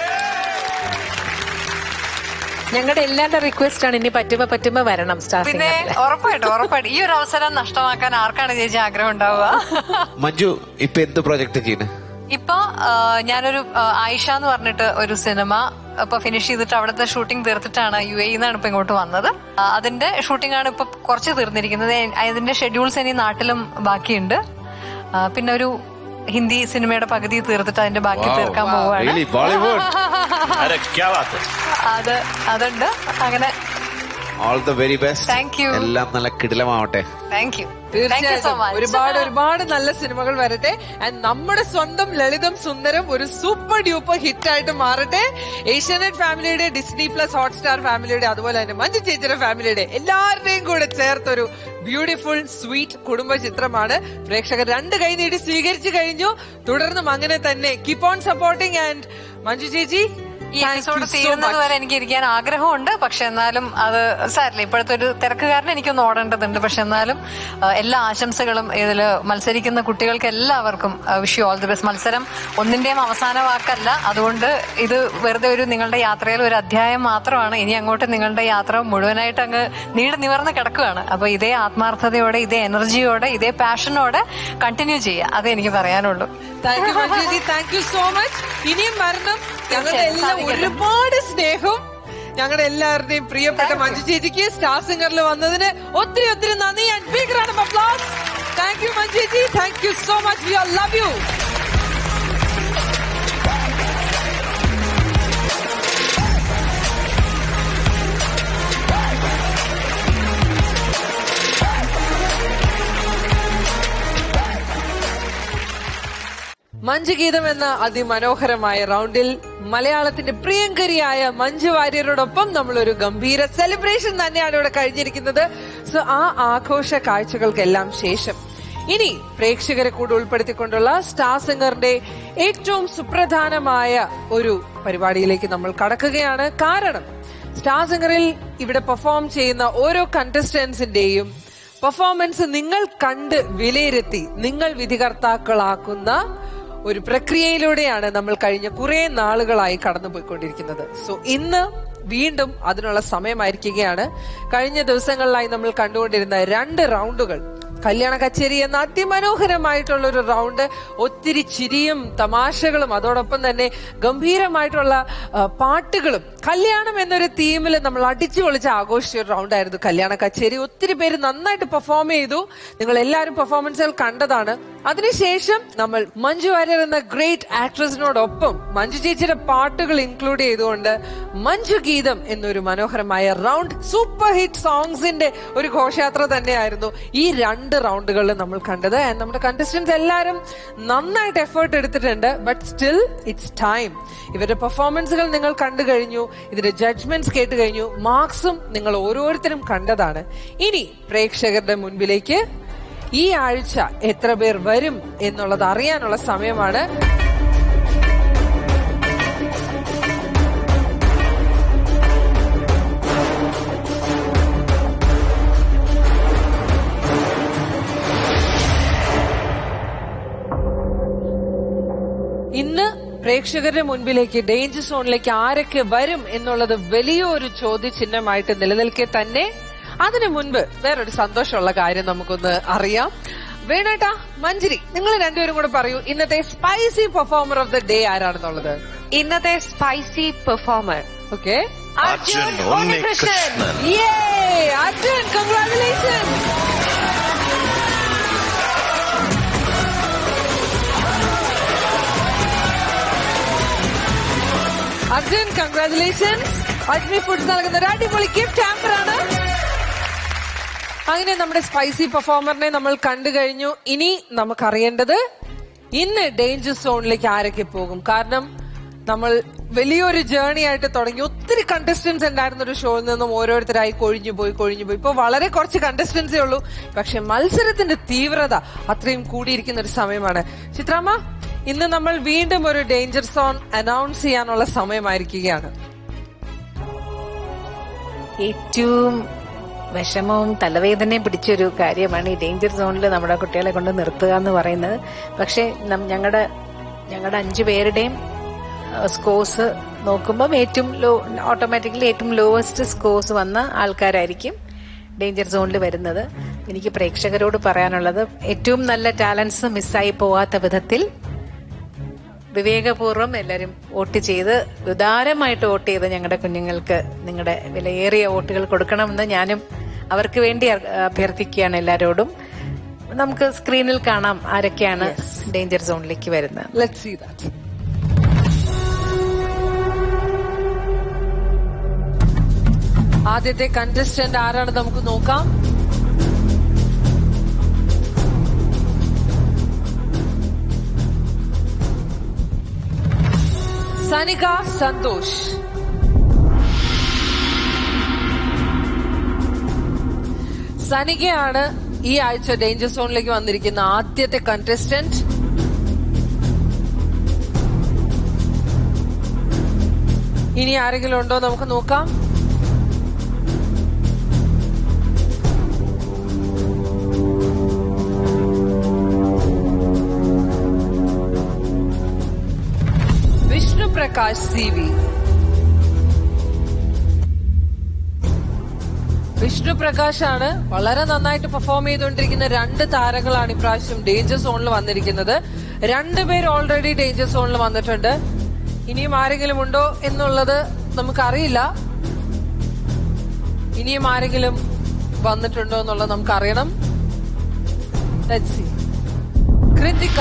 ഞങ്ങളുടെ എല്ലാവരുടെ റിക്വസ്റ്റ് ആണ് ഇനി പറ്റുമ്പോ പറ്റുമ്പോ വരണം സ്റ്റാർ പിന്നെ ഉറപ്പായിട്ടും ഉറപ്പായിട്ടും ഈ ഒരു അവസരം നഷ്ടമാക്കാൻ ആർക്കാണ് ചേച്ചി ആഗ്രഹം ഉണ്ടാവുക മഞ്ജു ഇപ്പൊ എന്ത് പ്രൊജക്ട് ചെയ്യുന്നത് ഇപ്പൊ ആ, ഞാനൊരു ആ, ആയിഷ എന്ന് പറഞ്ഞിട്ട് ഒരു സിനിമ ഇപ്പൊ ഫിനിഷ് ചെയ്തിട്ട് അവിടുത്തെ ഷൂട്ടിംഗ് തീർത്തിട്ടാണ് യു എ നിന്നാണ് ഇപ്പൊ ഇങ്ങോട്ട് വന്നത് ആ, അതിന്റെ ഷൂട്ടിംഗ് ആണ് ഇപ്പൊ കുറച്ച് തീർന്നിരിക്കുന്നത് എ- അതിന്റെ ഷെഡ്യൂൾസ് ഇനി നാട്ടിലും ബാക്കിയുണ്ട് ആ, പിന്നെ ഒരു ഹിന്ദി സിനിമയുടെ പകുതി തീർത്തിട്ട് അതിന്റെ ബാക്കി തീർക്കാൻ പോവുകയാണ് ബോളിവുഡ് अरे क्या बात है അത് അതുണ്ട് അങ്ങനെ all the very best thank you എല്ലാം നല്ല കിടിലമാവട്ടെ thank you thank you so തീർച്ചയായിട്ടും മച്ച് ഒരുപാട് ഒരുപാട് നല്ല സിനിമകൾ വരട്ടെ ആൻഡ് നമ്മുടെ സ്വന്തം ലളിതം സുന്ദരം ഒരു സൂപ്പർ ഡ്യൂപ്പർ ഹിറ്റ് ആയിട്ട് മാറട്ടെ ഏഷ്യാനെറ്റ് ഫാമിലിയുടെ ഡിസ്നി പ്ലസ് ഹോട്ട്സ്റ്റാർ ഫാമിലിയുടെ അതുപോലെ തന്നെ മഞ്ജു ചേച്ചിയുടെ ഫാമിലിയുടെ എല്ലാവരുടെയും കൂടെ ചേർത്തൊരു ബ്യൂട്ടിഫുൾ സ്വീറ്റ് കുടുംബ ചിത്രമാണ് പ്രേക്ഷകർ രണ്ട് കൈ നീട്ടി സ്വീകരിച്ചു കഴിഞ്ഞു തുടർന്നും അങ്ങനെ തന്നെ keep on supporting and Manju ചേച്ചി ഈ എപ്പിസോഡ് തീരുന്നത് വരെ എനിക്ക് ഇരിക്കാൻ ആഗ്രഹമുണ്ട് പക്ഷെ എന്നാലും അത് സാരില്ല ഇപ്പോഴത്തെ ഒരു തിരക്ക് കാരണം എനിക്കൊന്ന് ഓടേണ്ടതുണ്ട് പക്ഷെ എന്നാലും ആ, എല്ലാ ആശംസകളും ഇതിൽ മത്സരിക്കുന്ന കുട്ടികൾക്ക് എല്ലാവർക്കും wish you all the best മത്സരം ഒന്നിന്റെയും അവസാന വാക്കല്ല അതുകൊണ്ട് ഇത് വെറുതെ ഒരു നിങ്ങളുടെ യാത്രയിൽ ഒരു അധ്യായം മാത്രമാണ് ഇനി അങ്ങോട്ട് നിങ്ങളുടെ യാത്ര മുഴുവനായിട്ട് അങ്ങ് നീണ്ടു നിവർന്ന് കിടക്കുകയാണ് അപ്പൊ ഇതേ ആത്മാർത്ഥതയോടെ ഇതേ എനർജിയോടെ ഇതേ പാഷനോടെ കണ്ടിന്യൂ ചെയ്യുക അതേ എനിക്ക് പറയാനുള്ളൂ thank you Manjuji thank you so much ഇനിയും വരണം ഞങ്ങളുടെ തീർച്ചയായും എല്ലാം സാധിക്കട്ടെ. ഒരുപാട് സ്നേഹവും ഞങ്ങളുടെ എല്ലാവരുടെയും പ്രിയപ്പെട്ട മഞ്ജു ചേച്ചിക്ക് സ്റ്റാർ സിംഗറിൽ വന്നതിന് ഒത്തിരി ഒത്തിരി നന്ദി and big round of applause thank you Manju ചേച്ചി thank you so much we are love you Manjugeetham എന്ന അതിമനോഹരമായ റൗണ്ടിൽ മലയാളത്തിന്റെ പ്രിയങ്കരിയായ മഞ്ജു വാര്യരോടൊപ്പം നമ്മൾ ഒരു ഗംഭീര സെലിബ്രേഷൻ തന്നെയാണ് ഇവിടെ കഴിഞ്ഞിരിക്കുന്നത് സോ ആ ആഘോഷ കാഴ്ചകൾക്കെല്ലാം ശേഷം ഇനി പ്രേക്ഷകരെ കൂടെ ഉൾപ്പെടുത്തിക്കൊണ്ടുള്ള സ്റ്റാർ സിംഗറിന്റെ ഏറ്റവും സുപ്രധാനമായ ഒരു പരിപാടിയിലേക്ക് നമ്മൾ കടക്കുകയാണ് കാരണം സ്റ്റാർ സിംഗറിൽ ഇവിടെ പെർഫോം ചെയ്യുന്ന ഓരോ കണ്ടസ്റ്റന്റ്സിന്റെയും പെർഫോമൻസ് നിങ്ങൾ കണ്ട് വിലയിരുത്തി നിങ്ങൾ വിധികർത്താക്കളാക്കുന്ന ഒരു പ്രക്രിയയിലൂടെയാണ് നമ്മൾ കഴിഞ്ഞ കുറെ നാളുകളായി കടന്നുപോയിക്കൊണ്ടിരിക്കുന്നത് സോ ഇന്ന് വീണ്ടും അതിനുള്ള സമയമായിരിക്കുകയാണ് കഴിഞ്ഞ ദിവസങ്ങളിലായി നമ്മൾ കണ്ടുകൊണ്ടിരുന്ന രണ്ട് റൗണ്ടുകൾ കല്യാണ കച്ചേരി എന്ന അതിമനോഹരമായിട്ടുള്ള ഒരു റൗണ്ട് ഒത്തിരി ചിരിയും തമാശകളും അതോടൊപ്പം തന്നെ ഗംഭീരമായിട്ടുള്ള ആ, പാട്ടുകളും കല്യാണം എന്നൊരു തീമിൽ നമ്മൾ അടിച്ചു പൊളിച്ച് ആഘോഷിച്ച ഒരു റൗണ്ടായിരുന്നു കല്യാണ കച്ചേരി ഒത്തിരി പേര് നന്നായിട്ട് പെർഫോം ചെയ്തു നിങ്ങൾ എല്ലാവരും പെർഫോമൻസുകൾ കണ്ടതാണ് അതിനുശേഷം നമ്മൾ മഞ്ജു വാര്യർ എന്ന ഗ്രേറ്റ് ആക്ട്രസിനോടൊപ്പം മഞ്ജു ചേച്ചിയുടെ പാട്ടുകൾ ഇൻക്ലൂഡ് ചെയ്തുകൊണ്ട് മഞ്ജു ഗീതം എന്നൊരു മനോഹരമായ റൗണ്ട് സൂപ്പർ ഹിറ്റ് സോങ്സിന്റെ ഒരു ഘോഷയാത്ര തന്നെയായിരുന്നു ഈ രണ്ട് റൗണ്ടുകളിൽ നമ്മൾ കണ്ടത് ആൻഡ് നമ്മുടെ കണ്ടസ്റ്റൻസ് എല്ലാവരും നന്നായിട്ട് എഫേർട്ട് എടുത്തിട്ടുണ്ട് ബട്ട് സ്റ്റിൽ ഇറ്റ്സ് ടൈം ഇവരുടെ പെർഫോമൻസുകൾ നിങ്ങൾ കണ്ടു കഴിഞ്ഞു ഇതിന്റെ ജഡ്ജ്മെന്റ്സ് കേട്ട് കഴിഞ്ഞു മാർക്സും നിങ്ങൾ ഓരോരുത്തരും കണ്ടതാണ് ഇനി പ്രേക്ഷകരുടെ മുൻപിലേക്ക് ഈ ആഴ്ച എത്ര പേർ വരും എന്നുള്ളത് അറിയാനുള്ള സമയമാണ് ഇന്ന് പ്രേക്ഷകരുടെ മുൻപിലേക്ക് ഡേഞ്ചർ സോണിലേക്ക് ആരൊക്കെ വരും എന്നുള്ളത് വലിയൊരു ചോദ്യചിഹ്നമായിട്ട് നിലനിൽക്കെ തന്നെ അതിനു മുൻപ് വേറൊരു സന്തോഷമുള്ള കാര്യം നമുക്കൊന്ന് അറിയാം വേണേട്ടാ മഞ്ജരി നിങ്ങൾ രണ്ടുപേരും കൂടെ പറയൂ ഇന്നത്തെ spicy performer of the day ആരാണെന്നുള്ളത് ഇന്നത്തെ spicy performer okay Arjun Unnikrishnan Arjun congratulation Arjun congratulations Ajmi foods നൽകുന്ന ഒരു അടിപൊളി ഗിഫ്റ്റ് ഹാമ്പർ ആണ് അങ്ങനെ നമ്മുടെ സ്പൈസി പെർഫോമറിനെ നമ്മൾ കണ്ടു കഴിഞ്ഞു ഇനി നമുക്കറിയേണ്ടത് ഇന്ന് ഡേഞ്ചർ സോണിലേക്ക് ആരൊക്കെ പോകും കാരണം നമ്മൾ വലിയൊരു ജേർണി ആയിട്ട് തുടങ്ങി ഒത്തിരി കണ്ടസ്റ്റൻസ് ഉണ്ടായിരുന്ന ഒരു ഷോയിൽ നിന്നും ഓരോരുത്തരായി കൊഴിഞ്ഞു പോയി കൊഴിഞ്ഞു പോയി ഇപ്പൊ വളരെ കുറച്ച് കണ്ടസ്റ്റൻസേ ഉള്ളൂ പക്ഷെ മത്സരത്തിന്റെ തീവ്രത അത്രയും കൂടിയിരിക്കുന്ന ഒരു സമയമാണ് ചിത്രാമ്മ ഇന്ന് നമ്മൾ വീണ്ടും ഒരു ഡേഞ്ചർ സോൺ അനൗൺസ് ചെയ്യാനുള്ള സമയമായിരിക്കുകയാണ് ഏറ്റവും വിഷമവും തലവേദനയും പിടിച്ചൊരു കാര്യമാണ് ഈ ഡേഞ്ചർ സോണിൽ നമ്മുടെ കുട്ടികളെ കൊണ്ട് നിർത്തുക എന്ന് പറയുന്നത് പക്ഷേ ഞങ്ങളുടെ ഞങ്ങളുടെ അഞ്ചു പേരുടെയും സ്കോഴ്സ് നോക്കുമ്പം ഏറ്റവും ലോ ഓട്ടോമാറ്റിക്കലി ഏറ്റവും ലോവസ്റ്റ് സ്കോഴ്സ് വന്ന ആൾക്കാരായിരിക്കും ഡേഞ്ചർ സോണിൽ വരുന്നത് എനിക്ക് പ്രേക്ഷകരോട് പറയാനുള്ളത് ഏറ്റവും നല്ല ടാലൻസ് മിസ്സായി പോവാത്ത വിധത്തിൽ വിവേകപൂർവ്വം എല്ലാവരും വോട്ട് ചെയ്ത് ഉദാരമായിട്ട് വോട്ട് ചെയ്ത് ഞങ്ങളുടെ കുഞ്ഞുങ്ങൾക്ക് നിങ്ങളുടെ വിലയേറിയ വോട്ടുകൾ കൊടുക്കണമെന്ന് ഞാനും അവർക്ക് വേണ്ടി അ- അഭ്യർത്ഥിക്കുകയാണ് എല്ലാവരോടും നമുക്ക് സ്ക്രീനിൽ കാണാം ആരൊക്കെയാണ് ഡേഞ്ചർ സോണിലേക്ക് വരുന്നത് ലെറ്റ് സീ ദാറ്റ് ആദ്യത്തെ കണ്ടസ്റ്റന്റ് ആരാണ് നമുക്ക് നോക്കാം സനിക സന്തോഷ് സനികയാണ് ഈ ആഴ്ച ഡേഞ്ചർ സോണിലേക്ക് വന്നിരിക്കുന്ന ആദ്യത്തെ കണ്ടസ്റ്റന്റ് ഇനി ആരെങ്കിലും ഉണ്ടോ നമുക്ക് നോക്കാം വിഷ്ണു പ്രകാശ് സി വി വിഷ്ണു പ്രകാശ് ആണ് വളരെ നന്നായിട്ട് പെർഫോം ചെയ്തുകൊണ്ടിരിക്കുന്ന രണ്ട് താരങ്ങളാണ് ഇപ്രാവശ്യം ഡേഞ്ചർ സോണിൽ വന്നിരിക്കുന്നത് രണ്ടുപേർ ഓൾറെഡി ഡേഞ്ചർ സോണിൽ വന്നിട്ടുണ്ട് ഇനിയും ആരെങ്കിലും ഉണ്ടോ എന്നുള്ളത് നമുക്കറിയില്ല ഇനിയും ആരെങ്കിലും വന്നിട്ടുണ്ടോ എന്നുള്ളത് നമുക്കറിയണം Let's see. കൃതിക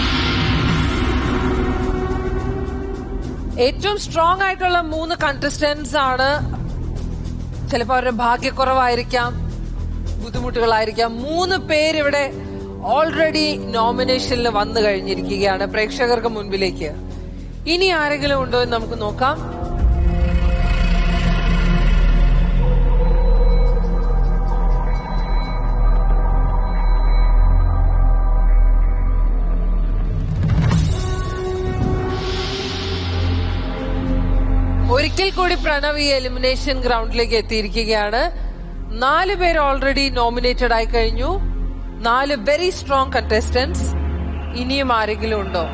ഏറ്റവും സ്ട്രോങ് ആയിട്ടുള്ള മൂന്ന് കണ്ടസ്റ്റന്റ്സ് ആണ് ചിലപ്പോൾ അവരുടെ ഭാഗ്യക്കുറവായിരിക്കാം ബുദ്ധിമുട്ടുകളായിരിക്കാം മൂന്ന് പേരിവിടെ ഓൾറെഡി നോമിനേഷനിൽ വന്നു കഴിഞ്ഞിരിക്കുകയാണ് പ്രേക്ഷകർക്ക് മുൻപിലേക്ക് ഇനി ആരെങ്കിലും ഉണ്ടോ എന്ന് നമുക്ക് നോക്കാം ഒരിക്കൽ കൂടി പ്രണവ് ഈ എലിമിനേഷൻ ഗ്രൗണ്ടിലേക്ക് എത്തിയിരിക്കുകയാണ് നാല് പേര് ഓൾറെഡി നോമിനേറ്റഡ് ആയി കഴിഞ്ഞു നാല് വെരി സ്ട്രോങ് കണ്ടസ്റ്റന്റ്സ് ഇനിയും ആരെങ്കിലും ഉണ്ടോ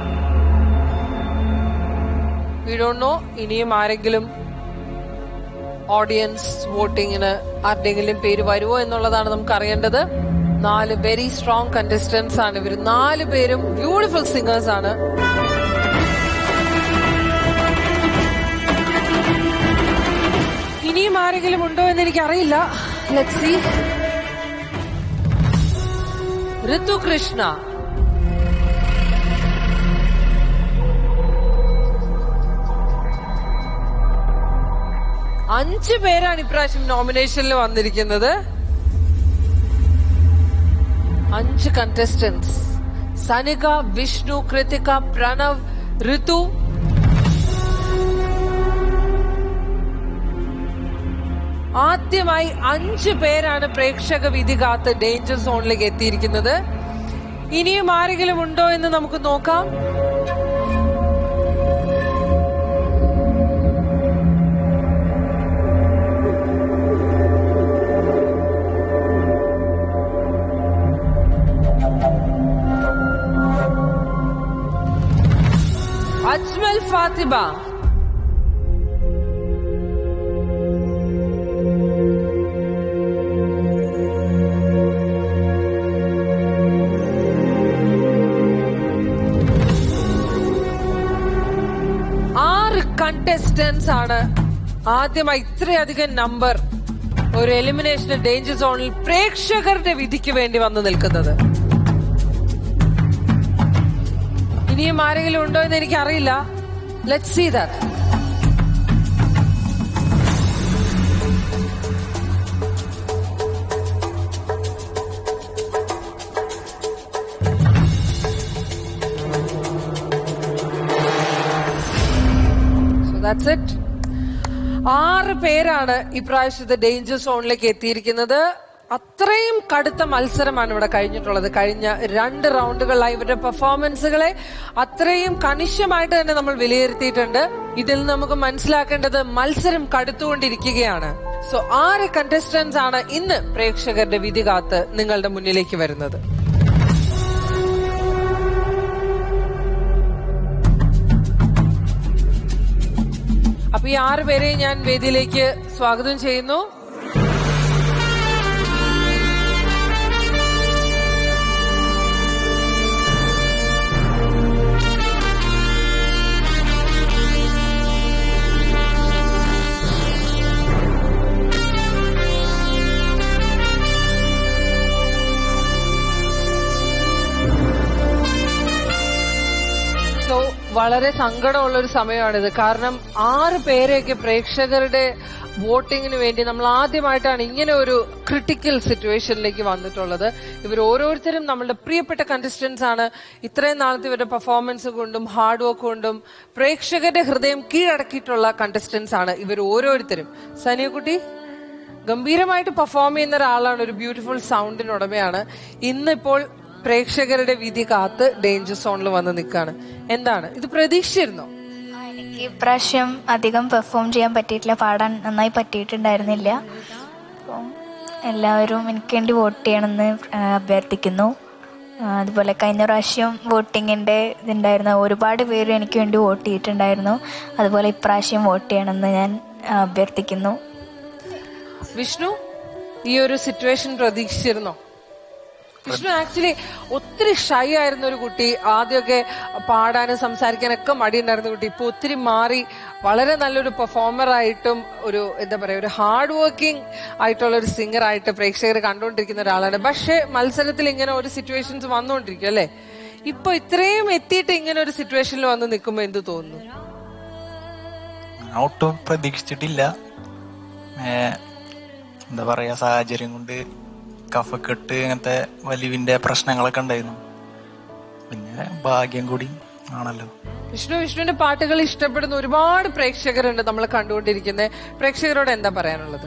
വീടോണോ ഇനിയും ആരെങ്കിലും ഓഡിയൻസ് വോട്ടിങ്ങിന് ആരുടെയെങ്കിലും പേര് വരുമോ എന്നുള്ളതാണ് നമുക്ക് അറിയേണ്ടത് നാല് വെരി സ്ട്രോങ് കണ്ടസ്റ്റന്റ്സ് ആണ് ഇവർ നാല് പേരും ബ്യൂട്ടിഫുൾ സിംഗേഴ്സ് ആണ് ഇനിയും ആരെങ്കിലും ഉണ്ടോ എന്ന് എനിക്ക് അറിയില്ല ലെറ്റ് സി ഋതു കൃഷ്ണ അഞ്ചു പേരാണ് ഇപ്രാവശ്യം നോമിനേഷനിൽ വന്നിരിക്കുന്നത് അഞ്ച് കണ്ടസ്റ്റന്റ്സ് സനിക വിഷ്ണു കൃതിക പ്രണവ് ഋതു ആദ്യമായി അഞ്ചു പേരാണ് പ്രേക്ഷക വിധി കാത്ത് ഡേഞ്ചർ സോണിലേക്ക് എത്തിയിരിക്കുന്നത് ഇനിയും ആരെങ്കിലും ഉണ്ടോ എന്ന് നമുക്ക് നോക്കാം അജ്മൽ ഫാത്തിബ ആറ് കണ്ടസ്റ്റന്റ്സ് ആണ് ആദ്യമായി ഇത്രയധികം നമ്പർ ഒരു എലിമിനേഷൻ ഡേഞ്ചർ സോണിൽ പ്രേക്ഷകരുടെ വിധിക്ക് വേണ്ടി വന്നു നിൽക്കുന്നത് ഇനിയും ആരെങ്കിലും ഉണ്ടോ എന്ന് എനിക്ക് അറിയില്ല let see that so that's it ആറ് പേരാണ് ഇപ്രാവശ്യത്തെ ഡേഞ്ചർ സോണിലേക്ക് എത്തിയിരിക്കുന്നത് അത്രയും കടുത്ത മത്സരമാണ് ഇവിടെ കഴിഞ്ഞിട്ടുള്ളത് കഴിഞ്ഞ രണ്ട് റൗണ്ടുകളിലായി ഇവരുടെ പെർഫോമൻസുകളെ അത്രയും കണിശമായിട്ട് തന്നെ നമ്മൾ വിലയിരുത്തിയിട്ടുണ്ട് ഇതിൽ നിന്ന് നമുക്ക് മനസ്സിലാക്കേണ്ടത് മത്സരം കടുത്തുകൊണ്ടിരിക്കുകയാണ് സോ ആറ് കണ്ടസ്റ്റന്റ്സ് ആണ് ഇന്ന് പ്രേക്ഷകരുടെ വിധി കാത്ത് നിങ്ങളുടെ മുന്നിലേക്ക് വരുന്നത് അപ്പൊ ഈ ആറ് പേരെയും ഞാൻ വേദിയിലേക്ക് സ്വാഗതം ചെയ്യുന്നു സോ വളരെ സങ്കടമുള്ള ഒരു സമയമാണിത് കാരണം ആറ് പേരെയൊക്കെ പ്രേക്ഷകരുടെ വോട്ടിങ്ങിന് വേണ്ടി നമ്മൾ ആദ്യമായിട്ടാണ് ഇങ്ങനെ ഒരു ക്രിട്ടിക്കൽ സിറ്റുവേഷനിലേക്ക് വന്നിട്ടുള്ളത് ഇവർ ഓരോരുത്തരും നമ്മളുടെ പ്രിയപ്പെട്ട കണ്ടസ്റ്റന്റ്സ് ആണ് ഇത്രയും നാളത്തെ ഇവരുടെ പെർഫോമൻസ് കൊണ്ടും ഹാർഡ് വർക്ക് കൊണ്ടും പ്രേക്ഷകരുടെ ഹൃദയം കീഴടക്കിയിട്ടുള്ള കണ്ടസ്റ്റന്റ്സ് ആണ് ഇവർ ഓരോരുത്തരും സനിയക്കുട്ടി ഗംഭീരമായിട്ട് പെർഫോം ചെയ്യുന്ന ഒരാളാണ് ഒരു ബ്യൂട്ടിഫുൾ സൗണ്ടിന് ഉടമയാണ് ഇന്നിപ്പോൾ പ്രേക്ഷകരുടെ വിധി കാത്ത് ഡേഞ്ചർ സോണിൽ വന്ന് നിൽക്കാണ് എന്താണ് ഇത് പ്രതീക്ഷിച്ചിരുന്നോ എനിക്ക് ഇപ്രാവശ്യം അധികം പെർഫോം ചെയ്യാൻ പറ്റിയിട്ടില്ല പാടാൻ നന്നായി പറ്റിയിട്ടുണ്ടായിരുന്നില്ല അപ്പം എല്ലാവരും എനിക്ക് വേണ്ടി വോട്ട് ചെയ്യണമെന്ന് ആ, അഭ്യർത്ഥിക്കുന്നു ആ, അതുപോലെ കഴിഞ്ഞ പ്രാവശ്യം വോട്ടിങ്ങിൻ്റെ ഇതുണ്ടായിരുന്നു ഒരുപാട് പേര് എനിക്ക് വേണ്ടി വോട്ട് ചെയ്തിട്ടുണ്ടായിരുന്നു അതുപോലെ ഇപ്രാവശ്യം വോട്ട് ചെയ്യണമെന്ന് ഞാൻ ആ, അഭ്യർത്ഥിക്കുന്നു വിഷ്ണു ഈ ഒരു സിറ്റുവേഷൻ പ്രതീക്ഷിച്ചിരുന്നോ വിഷ്ണു ആക്ച്വലി ഒത്തിരി ഷൈ ആയിരുന്ന ഒരു കുട്ടി ആദ്യമൊക്കെ പാടാനും സംസാരിക്കാനൊക്കെ മടിയുണ്ടായിരുന്ന കുട്ടി ഇപ്പൊ ഒത്തിരി മാറി വളരെ നല്ലൊരു പെർഫോമർ ആയിട്ടും ഒരു എന്താ പറയാ ഒരു ഹാർഡ് വർക്കിംഗ് ആയിട്ടുള്ള ഒരു സിംഗർ ആയിട്ട് പ്രേക്ഷകർ കണ്ടുകൊണ്ടിരിക്കുന്ന ഒരാളാണ് പക്ഷെ മത്സരത്തിൽ ഇങ്ങനെ ഒരു സിറ്റുവേഷൻസ് വന്നുകൊണ്ടിരിക്കും അല്ലെ ഇപ്പൊ ഇത്രയും എത്തിയിട്ട് ഇങ്ങനെ ഒരു സിറ്റുവേഷനിൽ വന്ന് നിൽക്കുമ്പോ എന്ത് തോന്നുന്നു ഒട്ടും പ്രതീക്ഷിച്ചിട്ടില്ല ഏ, എന്താ പറയാ സാഹചര്യം കൊണ്ട് കഫക്കെട്ട് അങ്ങനത്തെ വലിവിന്റെ പ്രശ്നങ്ങളൊക്കെ ഉണ്ടായിരുന്നു പിന്നെ ഭാഗ്യം കൂടി ആണല്ലോ വിഷ്ണു വിഷ്ണുവിന്റെ പാട്ടുകൾ ഇഷ്ടപ്പെടുന്ന ഒരുപാട് പ്രേക്ഷകരുണ്ട് നമ്മൾ കണ്ടുകൊണ്ടിരിക്കുന്നത് പ്രേക്ഷകരോട് എന്താ പറയാനുള്ളത്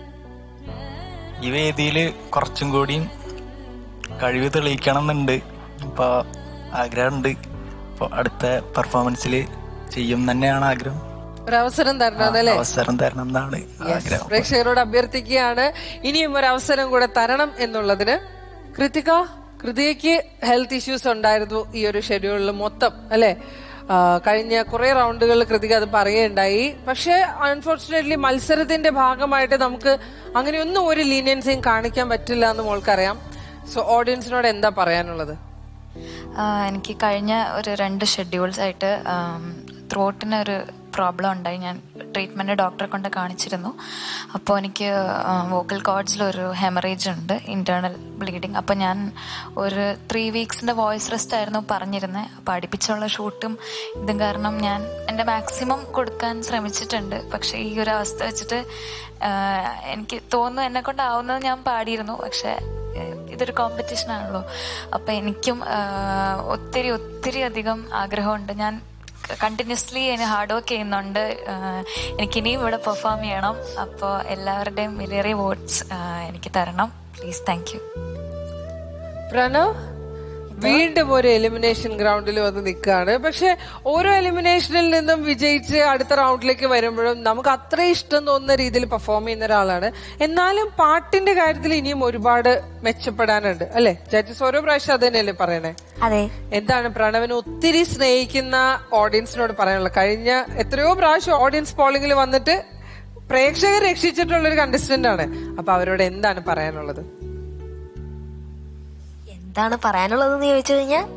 ഈ വേദിയിൽ കുറച്ചും കൂടി കഴിവ് തെളിയിക്കണം എന്നുണ്ട് അപ്പൊ ആഗ്രഹമുണ്ട് അപ്പൊ അടുത്ത പെർഫോമൻസിൽ ചെയ്യും തന്നെയാണ് ആഗ്രഹം ഒരു അവസരം തരണം അതല്ലേ അവസരം തരണം എന്നാണ് ആഗ്രഹം പ്രേക്ഷകരോട് അഭ്യർത്ഥിക്കുകയാണ് ഇനിയും ഒരു അവസരം കൂടെ തരണം എന്നുള്ളതിന് കൃതിക കൃതികയ്ക്ക് ഹെൽത്ത് ഇഷ്യൂസ് ഉണ്ടായിരുന്നു ഈ ഒരു ഷെഡ്യൂളിൽ മൊത്തം അല്ലെ ആ, കഴിഞ്ഞ കുറെ റൗണ്ടുകളിൽ കൃതിക അത് പറയുകയുണ്ടായി പക്ഷെ അൺഫോർച്ചുനേറ്റ്ലി മത്സരത്തിന്റെ ഭാഗമായിട്ട് നമുക്ക് അങ്ങനെയൊന്നും ഒരു ലീനിയൻസിയും കാണിക്കാൻ പറ്റില്ല എന്ന് മോൾക്കറിയാം സോ ഓഡിയൻസിനോട് എന്താ പറയാനുള്ളത് ആ, എനിക്ക് കഴിഞ്ഞ ഒരു രണ്ട് ഷെഡ്യൂൾസ് ആയിട്ട് ത്രോട്ടിന് ഒരു പ്രോബ്ലം ഉണ്ടായി ഞാൻ ട്രീറ്റ്മെന്റ് ഡോക്ടറെ കൊണ്ട് കാണിച്ചിരുന്നു അപ്പോൾ എനിക്ക് വോക്കൽ കോഡ്സിൽ ഒരു ഹെമറേജ് ഉണ്ട് ഇന്റേണൽ ബ്ലീഡിങ് അപ്പോൾ ഞാൻ ഒരു ത്രീ വീക്സിന്റെ വോയിസ് റെസ്റ്റ് ആയിരുന്നു പറഞ്ഞിരുന്നത് അപ്പോൾ അടുപ്പിച്ചുള്ള ഷൂട്ടും ഇതും കാരണം ഞാൻ എൻ്റെ മാക്സിമം കൊടുക്കാൻ ശ്രമിച്ചിട്ടുണ്ട് പക്ഷേ ഈ ഒരു അവസ്ഥ വെച്ചിട്ട് ആ, എനിക്ക് തോന്നുന്നു എന്നെ കൊണ്ടാവുന്നത് ഞാൻ പാടിയിരുന്നു പക്ഷേ ഏഹ് ഇതൊരു കോമ്പറ്റീഷൻ ആണല്ലോ അപ്പൊ എനിക്കും ആഹ് ഒത്തിരി ഒത്തിരി അധികം ആഗ്രഹമുണ്ട് ഞാൻ കണ്ടിന്യൂസ്ലി അതിന് ഹാർഡ് വർക്ക് ചെയ്യുന്നുണ്ട് ആഹ് എനിക്ക് ഇനിയും ഇവിടെ പെർഫോം ചെയ്യണം അപ്പോൾ എല്ലാവരുടെയും വിലയേറിയ വോട്ട്സ് എനിക്ക് തരണം പ്ലീസ് താങ്ക് യു പ്രണവ് വീണ്ടും ഒരു എലിമിനേഷൻ ഗ്രൗണ്ടിൽ വന്ന് നിൽക്കുകയാണ് പക്ഷെ ഓരോ എലിമിനേഷനിൽ നിന്നും വിജയിച്ച് അടുത്ത റൗണ്ടിലേക്ക് വരുമ്പോഴും നമുക്ക് അത്ര ഇഷ്ടം തോന്നുന്ന രീതിയിൽ പെർഫോം ചെയ്യുന്ന ഒരാളാണ് എന്നാലും പാട്ടിന്റെ കാര്യത്തിൽ ഇനിയും ഒരുപാട് മെച്ചപ്പെടാനുണ്ട് അല്ലെ ജഡ്ജസ് ഓരോ പ്രാവശ്യം അത് തന്നെയല്ലേ പറയണേ അതെ എന്താണ് പ്രണവിനെ ഒത്തിരി സ്നേഹിക്കുന്ന ഓഡിയൻസിനോട് പറയാനുള്ളത് കഴിഞ്ഞ എത്രയോ പ്രാവശ്യം ഓഡിയൻസ് പോളിംഗിൽ വന്നിട്ട് പ്രേക്ഷകർ രക്ഷിച്ചിട്ടുള്ള ഒരു കണ്ടസ്റ്റന്റ് ആണ് അപ്പൊ അവരോട് എന്താണ് പറയാനുള്ളത് എന്താണ് പറയാനുള്ളതെന്ന് ചോദിച്ചു കഴിഞ്ഞാൽ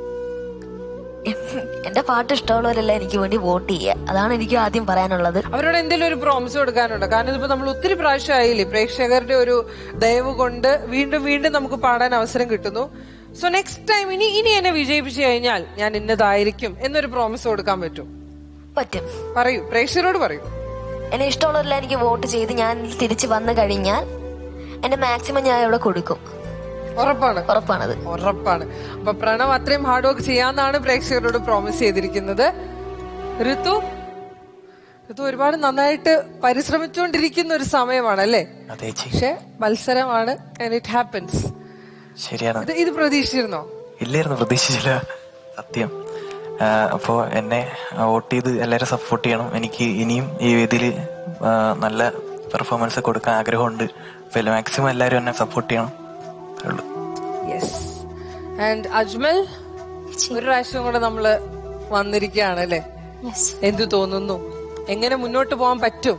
എന്റെ പാട്ട് ഇഷ്ടമുള്ളവരെല്ലാം എനിക്ക് വേണ്ടി വോട്ട് ചെയ്യുക അതാണ് എനിക്ക് ആദ്യം പറയാനുള്ളത് അവരോട് എന്തെങ്കിലും ഒരു പ്രോമിസ് കൊടുക്കാനുണ്ടോ കാരണം ഇതിപ്പോ നമ്മൾ ഒത്തിരി പ്രാവശ്യം ആയില്ലേ പ്രേക്ഷകരുടെ ഒരു ദയവ് കൊണ്ട് വീണ്ടും വീണ്ടും നമുക്ക് പാടാൻ അവസരം കിട്ടുന്നു സോ നെക്സ്റ്റ് ടൈം ഇനി ഇനി എന്നെ വിജയിപ്പിച്ചു കഴിഞ്ഞാൽ ഞാൻ ഇന്നതായിരിക്കും എന്നൊരു പ്രോമിസ് കൊടുക്കാൻ പറ്റും പറ്റും പറയൂ പ്രേക്ഷകരോട് പറയൂ എന്നെ ഇഷ്ടമുള്ളവരെല്ലാം എനിക്ക് വോട്ട് ചെയ്ത് ഞാൻ തിരിച്ചു വന്നു കഴിഞ്ഞാൽ എന്റെ മാക്സിമം ഞാൻ ഇവിടെ കൊടുക്കും ഉറപ്പാണ് ഉറപ്പാണത് ഉറപ്പാണ് അപ്പൊ പ്രണവ് അത്രയും ഹാർഡ് വർക്ക് ചെയ്യാന്നാണ് പ്രേക്ഷകരോട് പ്രോമിസ് ചെയ്തിരിക്കുന്നത് ഋതു ഋതു ഒരുപാട് നന്നായിട്ട് പരിശ്രമിച്ചുകൊണ്ടിരിക്കുന്ന ഒരു സമയമാണ് അല്ലേ അതെ ചേച്ചി പക്ഷെ മത്സരമാണ് ആൻഡ് ഇറ്റ് ഹാപ്പൻസ് ശരിയാണ് ഇത് ഇത് പ്രതീക്ഷിച്ചിരുന്നോ ഇല്ലായിരുന്നു പ്രതീക്ഷിച്ചില്ല സത്യം ആ, അപ്പോ എന്നെ വോട്ട് ചെയ്ത് എല്ലാവരും സപ്പോർട്ട് ചെയ്യണം എനിക്ക് ഇനിയും ഈ വേദിയിൽ നല്ല പെർഫോമൻസ് കൊടുക്കാൻ ആഗ്രഹമുണ്ട് അപ്പൊ മാക്സിമം എല്ലാവരും എന്നെ സപ്പോർട്ട് ചെയ്യണം അത്രേ ഉള്ളൂ യെസ് ആൻഡ് അജ്മൽ ഒരു പ്രാവശ്യം കൂടെ നമ്മള് വന്നിരിക്കുകയാണ് അല്ലേ എന്തു തോന്നുന്നു എങ്ങനെ മുന്നോട്ട് പോകാൻ പറ്റും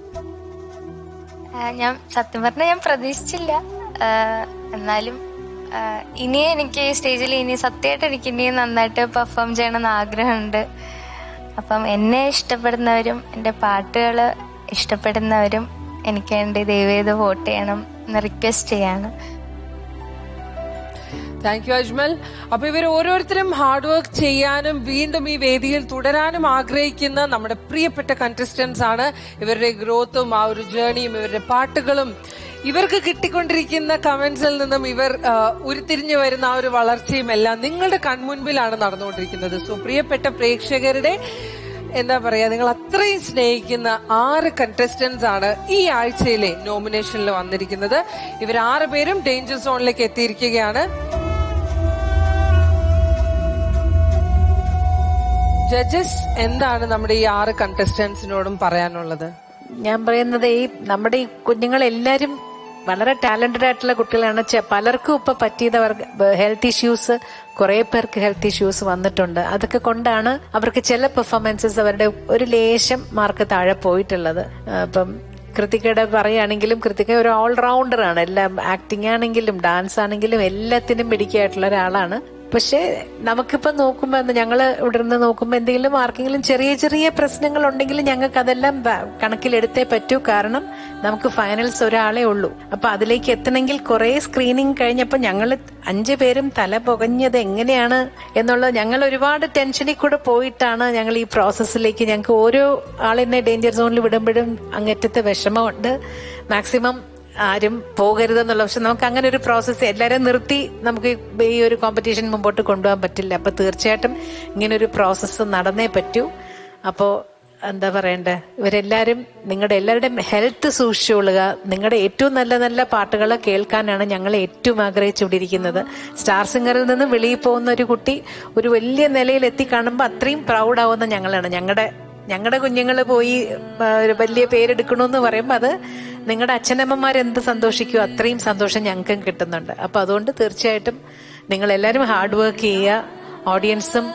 ആ, ഞാൻ സത്യം പറഞ്ഞാൽ ഞാൻ പ്രതീക്ഷിച്ചില്ല ആ, എന്നാലും ആ, ഇനി എനിക്ക് ഈ സ്റ്റേജിൽ ഇനി സത്യമായിട്ട് എനിക്ക് ഇനി നന്നായിട്ട് പെർഫോം ചെയ്യണമെന്ന് ആഗ്രഹമുണ്ട് അപ്പം എന്നെ ഇഷ്ടപ്പെടുന്നവരും എൻ്റെ പാട്ടുകൾ ഇഷ്ടപ്പെടുന്നവരും എനിക്ക് വേണ്ടി ദയവേത് വോട്ട് ചെയ്യണം എന്ന് റിക്വസ്റ്റ് ചെയ്യാണ് താങ്ക് യു അജ്മൽ അപ്പൊ ഇവർ ഓരോരുത്തരും ഹാർഡ് വർക്ക് ചെയ്യാനും വീണ്ടും ഈ വേദിയിൽ തുടരാനും ആഗ്രഹിക്കുന്ന നമ്മുടെ പ്രിയപ്പെട്ട കണ്ടസ്റ്റന്റ്സ് ആണ് ഇവരുടെ ഗ്രോത്തും ആ ഒരു ജേണിയും ഇവരുടെ പാട്ടുകളും ഇവർക്ക് കിട്ടിക്കൊണ്ടിരിക്കുന്ന കമന്റ്സിൽ നിന്നും ഇവർ ആ, ഉരുത്തിരിഞ്ഞു വരുന്ന ആ ഒരു വളർച്ചയും എല്ലാം നിങ്ങളുടെ കൺമുൻപിലാണ് നടന്നുകൊണ്ടിരിക്കുന്നത് സോ പ്രിയപ്പെട്ട പ്രേക്ഷകരുടെ എന്താ പറയാ നിങ്ങൾ അത്രയും സ്നേഹിക്കുന്ന ആറ് കണ്ടസ്റ്റന്റ്സ് ആണ് ഈ ആഴ്ചയിലെ നോമിനേഷനിൽ വന്നിരിക്കുന്നത് ഇവർ ആറ് പേരും ഡേഞ്ചർ സോണിലേക്ക് എത്തിയിരിക്കുകയാണ് ജഡ്ജസ് എന്താണ് നമ്മുടെ ഈ ആറ് കണ്ടസ്റ്റന്റ്സിനോടും പറയാനുള്ളത് ഞാൻ പറയുന്നത് ഈ നമ്മുടെ ഈ കുഞ്ഞുങ്ങളെല്ലാരും വളരെ ടാലന്റഡ് ആയിട്ടുള്ള കുട്ടികളാണ് ചെ- പലർക്കും ഇപ്പൊ പറ്റിയതവർക്ക് ഹെൽത്ത് ഇഷ്യൂസ് കുറെ പേർക്ക് ഹെൽത്ത് ഇഷ്യൂസ് വന്നിട്ടുണ്ട് അതൊക്കെ കൊണ്ടാണ് അവർക്ക് ചില പെർഫോമൻസസ് അവരുടെ ഒരു ലേശം മാർക്ക് താഴെ പോയിട്ടുള്ളത് ആ, അപ്പം കൃതികയുടെ പറയുകയാണെങ്കിലും കൃതിക ഒരു ഓൾറൗണ്ടർ ആണ് എല്ലാം ആക്ടിങ് ആണെങ്കിലും ഡാൻസ് ആണെങ്കിലും എല്ലാത്തിനും മിടുക്കിയായിട്ടുള്ള ഒരാളാണ് പക്ഷെ നമുക്കിപ്പോ നോക്കുമ്പോ ഞങ്ങള് ഇവിടെ നിന്ന് നോക്കുമ്പോ എന്തെങ്കിലും ആർക്കെങ്കിലും ചെറിയ ചെറിയ പ്രശ്നങ്ങൾ ഉണ്ടെങ്കിൽ ഞങ്ങൾക്ക് അതെല്ലാം ബ- കണക്കിലെടുത്തേ പറ്റൂ കാരണം നമുക്ക് ഫൈനൽസ് ഒരാളെ ഉള്ളൂ അപ്പൊ അതിലേക്ക് എത്തണമെങ്കിൽ കുറെ സ്ക്രീനിങ് കഴിഞ്ഞപ്പോ ഞങ്ങൾ അഞ്ചു പേരും തല പുകഞ്ഞത് എങ്ങനെയാണ് എന്നുള്ളത് ഞങ്ങൾ ഒരുപാട് ടെൻഷനിൽ കൂടെ പോയിട്ടാണ് ഞങ്ങൾ ഈ പ്രോസസ്സിലേക്ക് ഞങ്ങൾക്ക് ഓരോ ആളിനെ ഡേഞ്ചർ സോണിൽ വിടുമ്പോഴും അങ്ങറ്റത്തെ വിഷമമുണ്ട് മാക്സിമം ആരും പോകരുതെന്നുള്ള പക്ഷെ നമുക്ക് അങ്ങനെ ഒരു പ്രോസസ്സ് എല്ലാവരും നിർത്തി നമുക്ക് ഈ ഒരു കോമ്പറ്റീഷൻ മുമ്പോട്ട് കൊണ്ടുപോകാൻ പറ്റില്ല അപ്പൊ തീർച്ചയായിട്ടും ഇങ്ങനെ ഒരു പ്രോസസ്സ് നടന്നേ പറ്റൂ അപ്പോ എന്താ പറയണ്ടേ ഇവരെല്ലാരും നിങ്ങളുടെ എല്ലാവരുടെയും ഹെൽത്ത് സൂക്ഷിച്ചുകൊള്ളുക നിങ്ങളുടെ ഏറ്റവും നല്ല നല്ല പാട്ടുകൾ കേൾക്കാനാണ് ഞങ്ങൾ ഏറ്റവും ആഗ്രഹിച്ചുകൊണ്ടിരിക്കുന്നത് സ്റ്റാർ സിംഗറിൽ നിന്ന് വെളിയിൽ പോകുന്ന ഒരു കുട്ടി ഒരു വലിയ നിലയിൽ എത്തി കാണുമ്പോൾ അത്രയും പ്രൗഡ് ആവുന്ന ഞങ്ങളാണ് ഞങ്ങളുടെ ഞങ്ങളുടെ കുഞ്ഞുങ്ങൾ പോയി ആ, ഒരു വലിയ പേരെടുക്കണമെന്ന് പറയുമ്പോൾ അത് നിങ്ങളുടെ അച്ഛനമ്മമാർ എന്ത് സന്തോഷിക്കുമോ അത്രയും സന്തോഷം ഞങ്ങൾക്കും കിട്ടുന്നുണ്ട് അപ്പൊ അതുകൊണ്ട് തീർച്ചയായിട്ടും നിങ്ങൾ എല്ലാവരും ഹാർഡ് വർക്ക് ചെയ്യുക ഓഡിയൻസും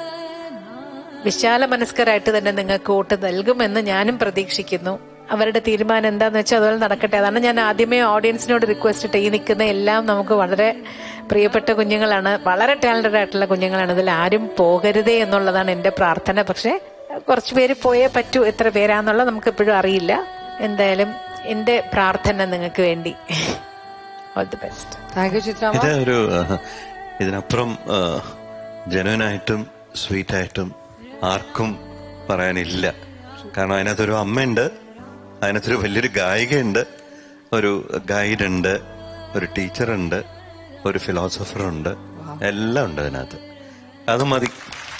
വിശാല മനസ്കരായിട്ട് തന്നെ നിങ്ങൾക്ക് വോട്ട് നൽകുമെന്ന് ഞാനും പ്രതീക്ഷിക്കുന്നു അവരുടെ തീരുമാനം എന്താന്ന് വെച്ചാൽ അതുപോലെ നടക്കട്ടെ അതാണ് ഞാൻ ആദ്യമേ ഓഡിയൻസിനോട് റിക്വസ്റ്റ് ഇട്ട് ഈ നിൽക്കുന്ന എല്ലാം നമുക്ക് വളരെ പ്രിയപ്പെട്ട കുഞ്ഞുങ്ങളാണ് വളരെ ടാലന്റഡ് ആയിട്ടുള്ള കുഞ്ഞുങ്ങളാണ് ഇതിൽ ആരും പോകരുതേ എന്നുള്ളതാണ് എന്റെ പ്രാർത്ഥന പക്ഷെ കുറച്ചു പേര് പോയേ പറ്റൂ എത്ര പേരാന്നുള്ളത് നമുക്ക് എപ്പോഴും അറിയില്ല എന്തായാലും എന്റെ പ്രാർത്ഥന നിങ്ങൾക്ക് വേണ്ടി all the best thank you Chithramma ഇത് ഒരു ആഹ്, ഇതിനപ്പുറം ജനുവനായിട്ടും സ്വീറ്റായിട്ടും ആർക്കും പറയാനില്ല കാരണം അതിനകത്തൊരു അമ്മയുണ്ട് അതിനകത്തൊരു വലിയൊരു ഗായികയുണ്ട് ഒരു ഗൈഡ് ഉണ്ട് ഒരു ടീച്ചറുണ്ട് ഒരു ഫിലോസഫർ ഉണ്ട് എല്ലാം ഉണ്ട് അതിനകത്ത് അത് മതി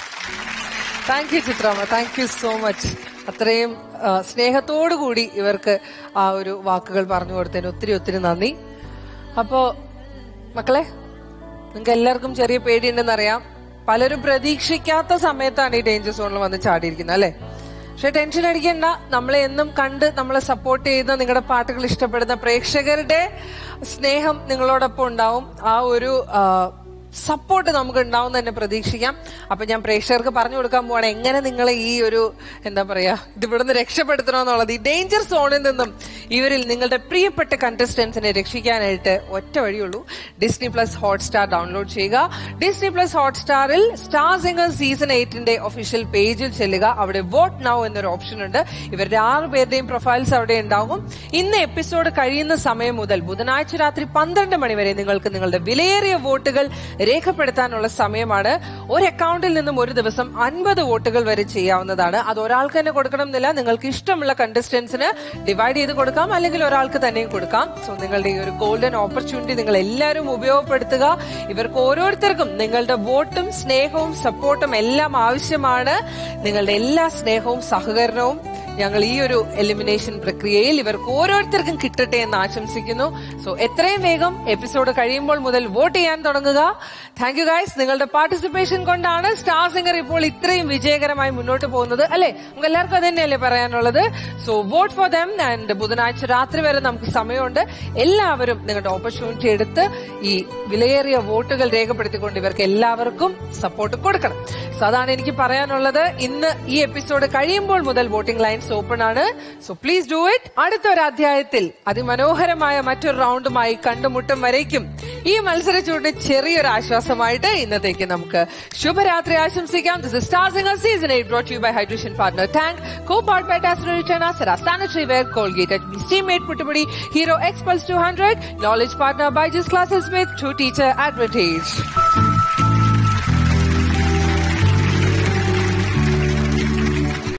thank you Chithramma thank you so much അത്രയും ആ, സ്നേഹത്തോടു കൂടി ഇവർക്ക് ആ ഒരു വാക്കുകൾ പറഞ്ഞു കൊടുത്തതിന് ഒത്തിരി ഒത്തിരി നന്ദി അപ്പോ മക്കളെ നിങ്ങൾക്ക് എല്ലാവർക്കും ചെറിയ പേടിയുണ്ടെന്നറിയാം പലരും പ്രതീക്ഷിക്കാത്ത സമയത്താണ് ഈ ഡേഞ്ചർ സോണിൽ വന്ന് ചാടിയിരിക്കുന്നത് അല്ലെ പക്ഷെ ടെൻഷൻ അടിക്കണ്ട നമ്മളെ എന്നും കണ്ട് നമ്മളെ സപ്പോർട്ട് ചെയ്യുന്ന നിങ്ങളുടെ പാട്ടുകൾ ഇഷ്ടപ്പെടുന്ന പ്രേക്ഷകരുടെ സ്നേഹം നിങ്ങളോടൊപ്പം ഉണ്ടാവും ആ ഒരു സപ്പോർട്ട് നമുക്ക് ഉണ്ടാവും തന്നെ പ്രതീക്ഷിക്കാം അപ്പൊ ഞാൻ പ്രേക്ഷകർക്ക് പറഞ്ഞു കൊടുക്കാൻ പോവാണ് എങ്ങനെ നിങ്ങളെ ഈ ഒരു എന്താ പറയാ ഇത് ഇവിടുന്ന് രക്ഷപ്പെടുത്തണമെന്നുള്ളത് ഈ ഡേഞ്ചർ സോണിൽ നിന്നും ഇവരിൽ നിങ്ങളുടെ പ്രിയപ്പെട്ട കണ്ടസ്റ്റൻസിനെ രക്ഷിക്കാനായിട്ട് ഒറ്റ വഴിയുള്ളൂ ഡിസ്നി പ്ലസ് ഹോട്ട്സ്റ്റാർ ഡൗൺലോഡ് ചെയ്യുക ഡിസ്നി പ്ലസ് ഹോട്ട്സ്റ്റാറിൽ സ്റ്റാർ സിംഗർ സീസൺ എയ്റ്റിന്റെ ഒഫീഷ്യൽ പേജിൽ ചെല്ലുക അവിടെ വോട്ട് നൗ എന്നൊരു ഓപ്ഷൻ ഉണ്ട് ഇവരുടെ ആറ് പേരുടെയും പ്രൊഫൈൽസ് അവിടെ ഉണ്ടാകും ഇന്ന് എപ്പിസോഡ് കഴിയുന്ന സമയം മുതൽ ബുധനാഴ്ച രാത്രി പന്ത്രണ്ട് മണി വരെ നിങ്ങൾക്ക് നിങ്ങളുടെ വിലയേറിയ വോട്ടുകൾ രേഖപ്പെടുത്താനുള്ള സമയമാണ് ഒരു അക്കൗണ്ടിൽ നിന്നും ഒരു ദിവസം അൻപത് വോട്ടുകൾ വരെ ചെയ്യാവുന്നതാണ് അത് ഒരാൾക്ക് തന്നെ കൊടുക്കണം എന്നില്ല നിങ്ങൾക്ക് ഇഷ്ടമുള്ള കണ്ടസ്റ്റൻസിന് ഡിവൈഡ് ചെയ്ത് കൊടുക്കാം അല്ലെങ്കിൽ ഒരാൾക്ക് തന്നെയും കൊടുക്കാം സോ നിങ്ങളുടെ ഈ ഒരു ഗോൾഡൻ ഓപ്പർച്യൂണിറ്റി നിങ്ങൾ എല്ലാവരും ഉപയോഗപ്പെടുത്തുക ഇവർക്ക് ഓരോരുത്തർക്കും നിങ്ങളുടെ വോട്ടും സ്നേഹവും സപ്പോർട്ടും എല്ലാം ആവശ്യമാണ് നിങ്ങളുടെ എല്ലാ സ്നേഹവും സഹകരണവും ഞങ്ങൾ ഈ ഒരു എലിമിനേഷൻ പ്രക്രിയയിൽ ഇവർക്ക് ഓരോരുത്തർക്കും കിട്ടട്ടെ എന്ന് ആശംസിക്കുന്നു സോ എത്രയും വേഗം എപ്പിസോഡ് കഴിയുമ്പോൾ മുതൽ വോട്ട് ചെയ്യാൻ തുടങ്ങുക താങ്ക് യു ഗൈസ് നിങ്ങളുടെ പാർട്ടിസിപ്പേഷൻ കൊണ്ടാണ് സ്റ്റാർ സിംഗർ ഇപ്പോൾ ഇത്രയും വിജയകരമായി മുന്നോട്ട് പോകുന്നത് അല്ലെ നമുക്ക് എല്ലാവർക്കും അത് തന്നെയല്ലേ പറയാനുള്ളത് so vote for them and ബുധനാഴ്ച രാത്രി വരെ നമുക്ക് സമയമുണ്ട് എല്ലാവരും നിങ്ങളുടെ ഓപ്പർച്യൂണിറ്റി എടുത്ത് ഈ വിലയേറിയ വോട്ടുകൾ രേഖപ്പെടുത്തിക്കൊണ്ട് ഇവർക്ക് എല്ലാവർക്കും സപ്പോർട്ട് കൊടുക്കണം സോ അതാണ് എനിക്ക് പറയാനുള്ളത് ഇന്ന് ഈ എപ്പിസോഡ് കഴിയുമ്പോൾ മുതൽ വോട്ടിംഗ് ലൈൻ സ്ലോട്ട്സ് ഓപ്പൺ ആണ് സോ പ്ലീസ് ഡു ഇറ്റ് അടുത്ത ഒരു അധ്യായത്തിൽ അതിമനോഹരമായ മറ്റൊരു റൗണ്ടുമായി കണ്ടുമുട്ടും വരേക്കും ഈ മത്സര ചൂടിന് ചെറിയൊരു ആശ്വാസമായിട്ട് ഇന്നത്തേക്ക് നമുക്ക് ശുഭരാത്രി ആശംസിക്കാം this is star singer season eight brought you by hydration partner Tang co part by ടാസ്റ്റിന Cera sanitary ware Colgate at Steamate puttupodi Hero Xpulse two hundred knowledge partner Byju's classes with two teacher advertise